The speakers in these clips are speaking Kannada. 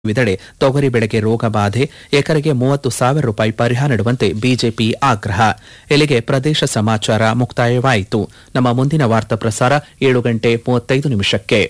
ವಿದೆಡೆ ತೊಗರಿ ಬೆಳೆಗೆ ರೋಗ ಬಾಧೆ ಎಕರೆಗೆ ಮೂವತ್ತು ಸಾವಿರ ರೂಪಾಯಿ ಪರಿಹಾರ ನೀಡುವಂತೆ ಬಿಜೆಪಿ ಆಗ್ರಹ ಇಲ್ಲಿಗೆ ಪ್ರದೇಶ ಸಮಾಚಾರ ಮುಕ್ತಾಯವಾಯಿತು ನಮ್ಮ ಮುಂದಿನ ವಾರ್ತಾ ಪ್ರಸಾರ ಏಳು ಗಂಟೆ ಮೂವತ್ತೈದು ನಿಮಿಷಕ್ಕೆ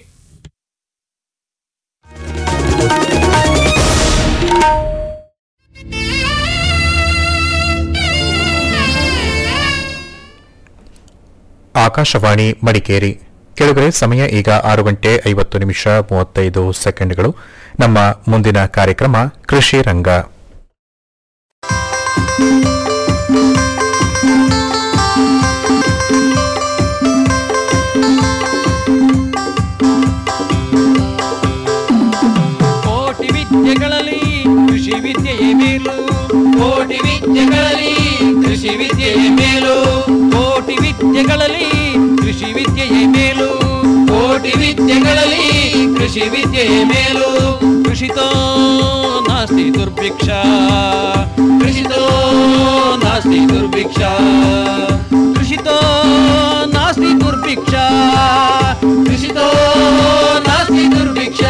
ಆಕಾಶವಾಣಿ ಮಡಿಕೇರಿ ಕೆಳಗರೆ ಸಮಯ ಈಗ ಆರು ಗಂಟೆ ಐವತ್ತು ನಿಮಿಷ ಮೂವತ್ತೈದು ಸೆಕೆಂಡ್ಗಳು ನಮ್ಮ ಮುಂದಿನ ಕಾರ್ಯಕ್ರಮ ಕೃಷಿ ರಂಗ ಕೋಟಿ ವಿದ್ಯೆಗಳಲ್ಲಿ ಕೃಷಿ ವಿದ್ಯೆಯೇ ಮೇಲು ಕೋಟಿ ವಿದ್ಯೆಗಳಲ್ಲಿ ಕೃಷಿ ವಿದ್ಯೆಯ ಮೇಲು ಕೋಟಿ ವಿದ್ಯೆಗಳಲ್ಲಿ ಕೃಷಿ ವಿದ್ಯೆಯೇ ಮೇಲು ಕೋಟಿ ವಿದ್ಯೆಗಳಲ್ಲಿ ಕೃಷಿ ವಿದ್ಯೆಯ ಮೇಲು ಕೃಷಿತೋ ನಾಸ್ತಿ ದುರ್ಭಿಕ್ಷ ಕೃಷಿತೋ ನಾಸ್ತಿ ದುರ್ಭಿಕ್ಷ ಕೃಷಿತೋ ನಾಸ್ತಿ ದುರ್ಭಿಕ್ಷ ಕೃಷಿತೋ ನಾಸ್ತಿ ದುರ್ಭಿಕ್ಷ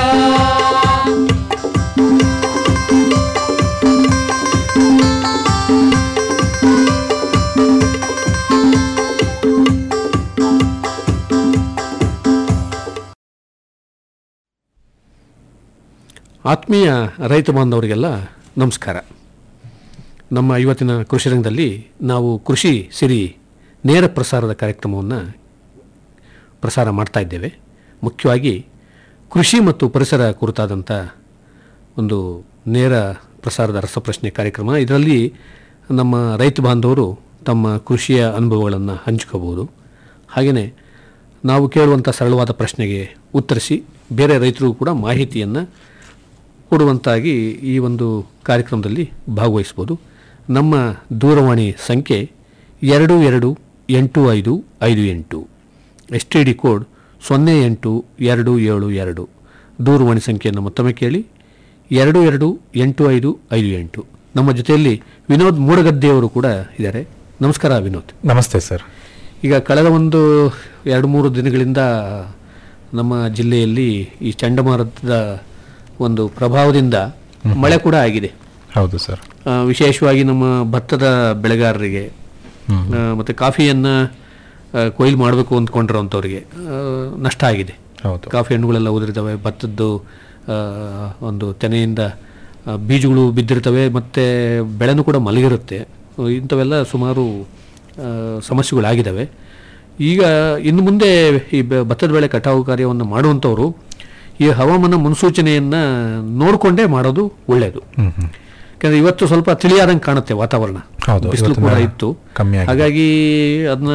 ಆತ್ಮೀಯ ರೈತ ಬಾಂಧವರಿಗೆಲ್ಲ ನಮಸ್ಕಾರ ನಮ್ಮ ಇವತ್ತಿನ ಕೃಷಿ ರಂಗದಲ್ಲಿ ನಾವು ಕೃಷಿ ಸಿರಿ ನೇರ ಪ್ರಸಾರದ ಕಾರ್ಯಕ್ರಮವನ್ನು ಪ್ರಸಾರ ಮಾಡ್ತಾ ಇದ್ದೇವೆ ಮುಖ್ಯವಾಗಿ ಕೃಷಿ ಮತ್ತು ಪರಿಸರ ಕುರಿತಾದಂಥ ಒಂದು ನೇರ ಪ್ರಸಾರದ ರಸಪ್ರಶ್ನೆ ಕಾರ್ಯಕ್ರಮ ಇದರಲ್ಲಿ ನಮ್ಮ ರೈತ ಬಾಂಧವರು ತಮ್ಮ ಕೃಷಿಯ ಅನುಭವಗಳನ್ನು ಹಂಚ್ಕೋಬೋದು ಹಾಗೆಯೇ ನಾವು ಕೇಳುವಂಥ ಸರಳವಾದ ಪ್ರಶ್ನೆಗೆ ಉತ್ತರಿಸಿ ಬೇರೆ ರೈತರು ಕೂಡ ಮಾಹಿತಿಯನ್ನು ಕೊಡುವಂತಾಗಿ ಈ ಒಂದು ಕಾರ್ಯಕ್ರಮದಲ್ಲಿ ಭಾಗವಹಿಸ್ಬೋದು ನಮ್ಮ ದೂರವಾಣಿ ಸಂಖ್ಯೆ ಎರಡು ಎರಡು ಎಂಟು ಐದು ಐದು ಎಂಟು ಎಸ್ ಟಿ ಡಿ ಕೋಡ್ ಸೊನ್ನೆ ಎಂಟು ಎರಡು ಏಳು ಎರಡು ದೂರವಾಣಿ ಸಂಖ್ಯೆಯನ್ನು ಮತ್ತೊಮ್ಮೆ ಕೇಳಿ ಎರಡು ಎರಡು ಎಂಟು ಐದು ಐದು ಎಂಟು ನಮ್ಮ ಜೊತೆಯಲ್ಲಿ ವಿನೋದ್ ಮೂಡಗದ್ದೆಯವರು ಕೂಡ ಇದ್ದಾರೆ ನಮಸ್ಕಾರ ವಿನೋದ್ ನಮಸ್ತೆ ಸರ್ ಈಗ ಕಳೆದ ಒಂದು ಎರಡು ಮೂರು ದಿನಗಳಿಂದ ನಮ್ಮ ಜಿಲ್ಲೆಯಲ್ಲಿ ಈ ಚಂಡಮಾರುತದ ಒಂದು ಪ್ರಭಾವದಿಂದ ಮಳೆ ಕೂಡ ಆಗಿದೆ ಹೌದು ಸರ್ ಆ, ವಿಶೇಷವಾಗಿ ನಮ್ಮ ಭತ್ತದ ಬೆಳೆಗಾರರಿಗೆ ಆ, ಮತ್ತೆ ಕಾಫಿಯನ್ನು ಕೊಯ್ಲು ಮಾಡಬೇಕು ಅಂದ್ಕೊಂಡಿರೋಂಥವ್ರಿಗೆ ಆ, ನಷ್ಟ ಆಗಿದೆ ಹೌದು ಕಾಫಿ ಹಣ್ಣುಗಳೆಲ್ಲ ಉದುರಿರ್ತವೆ ಭತ್ತದ್ದು ಆ, ಒಂದು ತೆನೆಯಿಂದ ಆ, ಬೀಜಗಳು ಬಿದ್ದಿರ್ತವೆ ಮತ್ತು ಬೆಳೆನೂ ಕೂಡ ಮಲಗಿರುತ್ತೆ ಇಂಥವೆಲ್ಲ ಸುಮಾರು ಆ, ಸಮಸ್ಯೆಗಳಾಗಿದ್ದಾವೆ ಈಗ ಇನ್ನು ಮುಂದೆ ಈ ಬೆ- ಭತ್ತದ ಬೆಳೆ ಕಟಾವು ಕಾರ್ಯವನ್ನು ಮಾಡುವಂಥವರು ಈ ಹವಾಮಾನ ಮುನ್ಸೂಚನೆಯನ್ನು ನೋಡಿಕೊಂಡೇ ಮಾಡೋದು ಒಳ್ಳೆಯದು ಹ್ಮ್ ಹ್ಮ್ ಯಾಕಂದ್ರೆ ಇವತ್ತು ಸ್ವಲ್ಪ ತಿಳಿಯಾದಂಗೆ ಕಾಣುತ್ತೆ ವಾತಾವರಣ ಹೌದು, ಬಿಸಿಲು ಇವತ್ತಿನ ಕೂಡ ಇತ್ತು ಕಮ್ಮಿ ಆಗಿದೆ. ಹಾಗಾಗಿ ಅದನ್ನ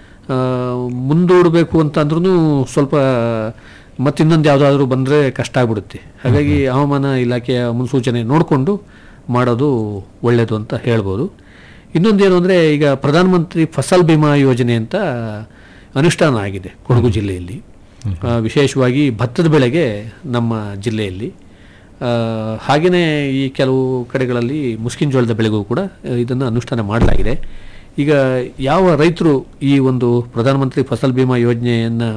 ಮುಂದೂಡಬೇಕು ಅಂತ ಅಂದ್ರೂ ಸ್ವಲ್ಪ ಮತ್ತೆ ಇನ್ನೊಂದು ಯಾವುದಾದ್ರೂ ಬಂದರೆ ಕಷ್ಟ ಆಗ್ಬಿಡುತ್ತೆ ಹಾಗಾಗಿ ಹವಾಮಾನ ಇಲಾಖೆಯ ಮುನ್ಸೂಚನೆ ನೋಡಿಕೊಂಡು ಮಾಡೋದು ಒಳ್ಳೆಯದು ಅಂತ ಹೇಳ್ಬೋದು ಇನ್ನೊಂದೇನು ಅಂದರೆ ಈಗ ಪ್ರಧಾನಮಂತ್ರಿ ಫಸಲ್ ಬಿಮಾ ಯೋಜನೆ ಅಂತ ಅನುಷ್ಠಾನ ಆಗಿದೆ ಕೊಡಗು ಜಿಲ್ಲೆಯಲ್ಲಿ ಆ, ವಿಶೇಷವಾಗಿ ಭತ್ತದ ಬೆಳೆಗೆ ನಮ್ಮ ಜಿಲ್ಲೆಯಲ್ಲಿ ಹಾಗೆಯೇ ಈ ಕೆಲವು ಕಡೆಗಳಲ್ಲಿ ಮುಸ್ಕಿನ್ ಜೋಳದ ಬೆಳೆಗೂ ಕೂಡ ಇದನ್ನು ಅನುಷ್ಠಾನ ಮಾಡಲಾಗಿದೆ ಈಗ ಯಾವ ರೈತರು ಈ ಒಂದು ಪ್ರಧಾನಮಂತ್ರಿ ಫಸಲ್ ಬಿಮಾ ಯೋಜನೆಯನ್ನು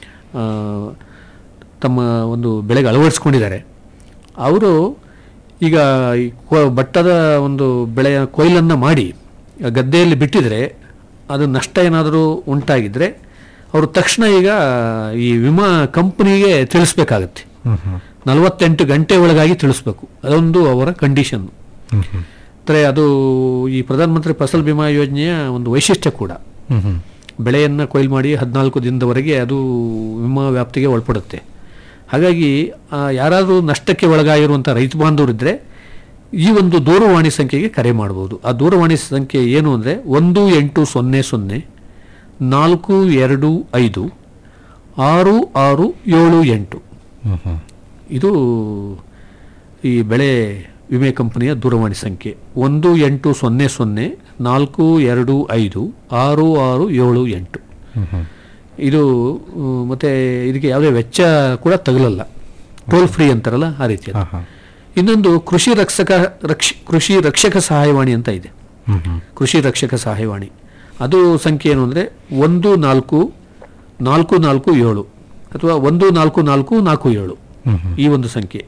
ತಮ್ಮ ಒಂದು ಬೆಳೆಗೆ ಅಳವಡಿಸ್ಕೊಂಡಿದ್ದಾರೆ ಅವರು ಈಗ ಈ ಕೊ- ಭತ್ತದ ಒಂದು ಬೆಳೆಯ ಕೊಯ್ಲನ್ನು ಮಾಡಿ ಗದ್ದೆಯಲ್ಲಿ ಬಿಟ್ಟಿದ್ರೆ ಅದು ನಷ್ಟ ಏನಾದರೂ ಉಂಟಾಗಿದ್ದರೆ ಅವರು ತಕ್ಷಣ ಈಗ ಈ ವಿಮಾ ಕಂಪನಿಗೆ ತಿಳಿಸ್ಬೇಕಾಗತ್ತೆ ಹ್ಮ್ ಹ್ಮ್ ನಲವತ್ತೆಂಟು ಗಂಟೆ ಒಳಗಾಗಿ ತಿಳಿಸ್ಬೇಕು ಅದೊಂದು ಅವರ ಕಂಡೀಷನ್ ಹ್ಮ್ ಹ್ಮ್ ಅಂದರೆ ಅದು ಈ ಪ್ರಧಾನಮಂತ್ರಿ ಫಸಲ್ ಬಿಮಾ ಯೋಜನೆಯ ಒಂದು ವೈಶಿಷ್ಟ್ಯ ಕೂಡ ಹ್ಮ್ ಹ್ಮ್ ಬೆಳೆಯನ್ನು ಕೊಯ್ಲು ಮಾಡಿ ಹದಿನಾಲ್ಕು ದಿನದವರೆಗೆ ಅದು ವಿಮಾ ವ್ಯಾಪ್ತಿಗೆ ಒಳಪಡುತ್ತೆ ಹಾಗಾಗಿ ಆ, ಯಾರಾದರೂ ನಷ್ಟಕ್ಕೆ ಒಳಗಾಗಿರುವಂಥ ರೈತ ಬಾಂಧವರಿದ್ದರೆ ಈ ಒಂದು ದೂರವಾಣಿ ಸಂಖ್ಯೆಗೆ ಕರೆ ಮಾಡ್ಬೋದು ಆ ದೂರವಾಣಿ ಸಂಖ್ಯೆ ಏನು ಅಂದರೆ ಒಂದು ಎಂಟು ಸೊನ್ನೆ ಸೊನ್ನೆ ನಾಲ್ಕು ಎರಡು ಐದು ಆರು ಆರು ಏಳು ಎಂಟು ಹ್ಮ್ ಹ್ಮ್ ಇದು ಈ ಬೆಳೆ ವಿಮೆ ಕಂಪನಿಯ ದೂರವಾಣಿ ಸಂಖ್ಯೆ ಒಂದು ಎಂಟು ಸೊನ್ನೆ ಸೊನ್ನೆ ನಾಲ್ಕು ಎರಡು ಐದು ಆರು ಆರು ಏಳು ಎಂಟು ಹ್ಮ್ ಹ್ಮ್ ಇದು ಆ, ಮತ್ತೆ ಇದಕ್ಕೆ ಯಾವುದೇ ವೆಚ್ಚ ಕೂಡ ತಗಲಲ್ಲ ಟೋಲ್ ಫ್ರೀ ಅಂತಾರಲ್ಲ ಆ ರೀತಿ ಹಾ ಹಾ ಇನ್ನೊಂದು ಕೃಷಿ ರಕ್ಷಕ ರಕ್ಷ ಕೃಷಿ ರಕ್ಷಕ ಸಹಾಯವಾಣಿ ಅಂತ ಇದೆ ಹ್ಮ್ ಹ್ಮ್ ಕೃಷಿ ರಕ್ಷಕ ಸಹಾಯವಾಣಿ ಅದು ಸಂಖ್ಯೆ ಏನು ಅಂದರೆ ಒಂದು ನಾಲ್ಕು ನಾಲ್ಕು ನಾಲ್ಕು ಏಳು ಅಥವಾ ಒಂದು ನಾಲ್ಕು ನಾಲ್ಕು ನಾಲ್ಕು ಏಳು ಹ್ಮ್ ಹ್ಮ್ ಈ ಒಂದು ಸಂಖ್ಯೆ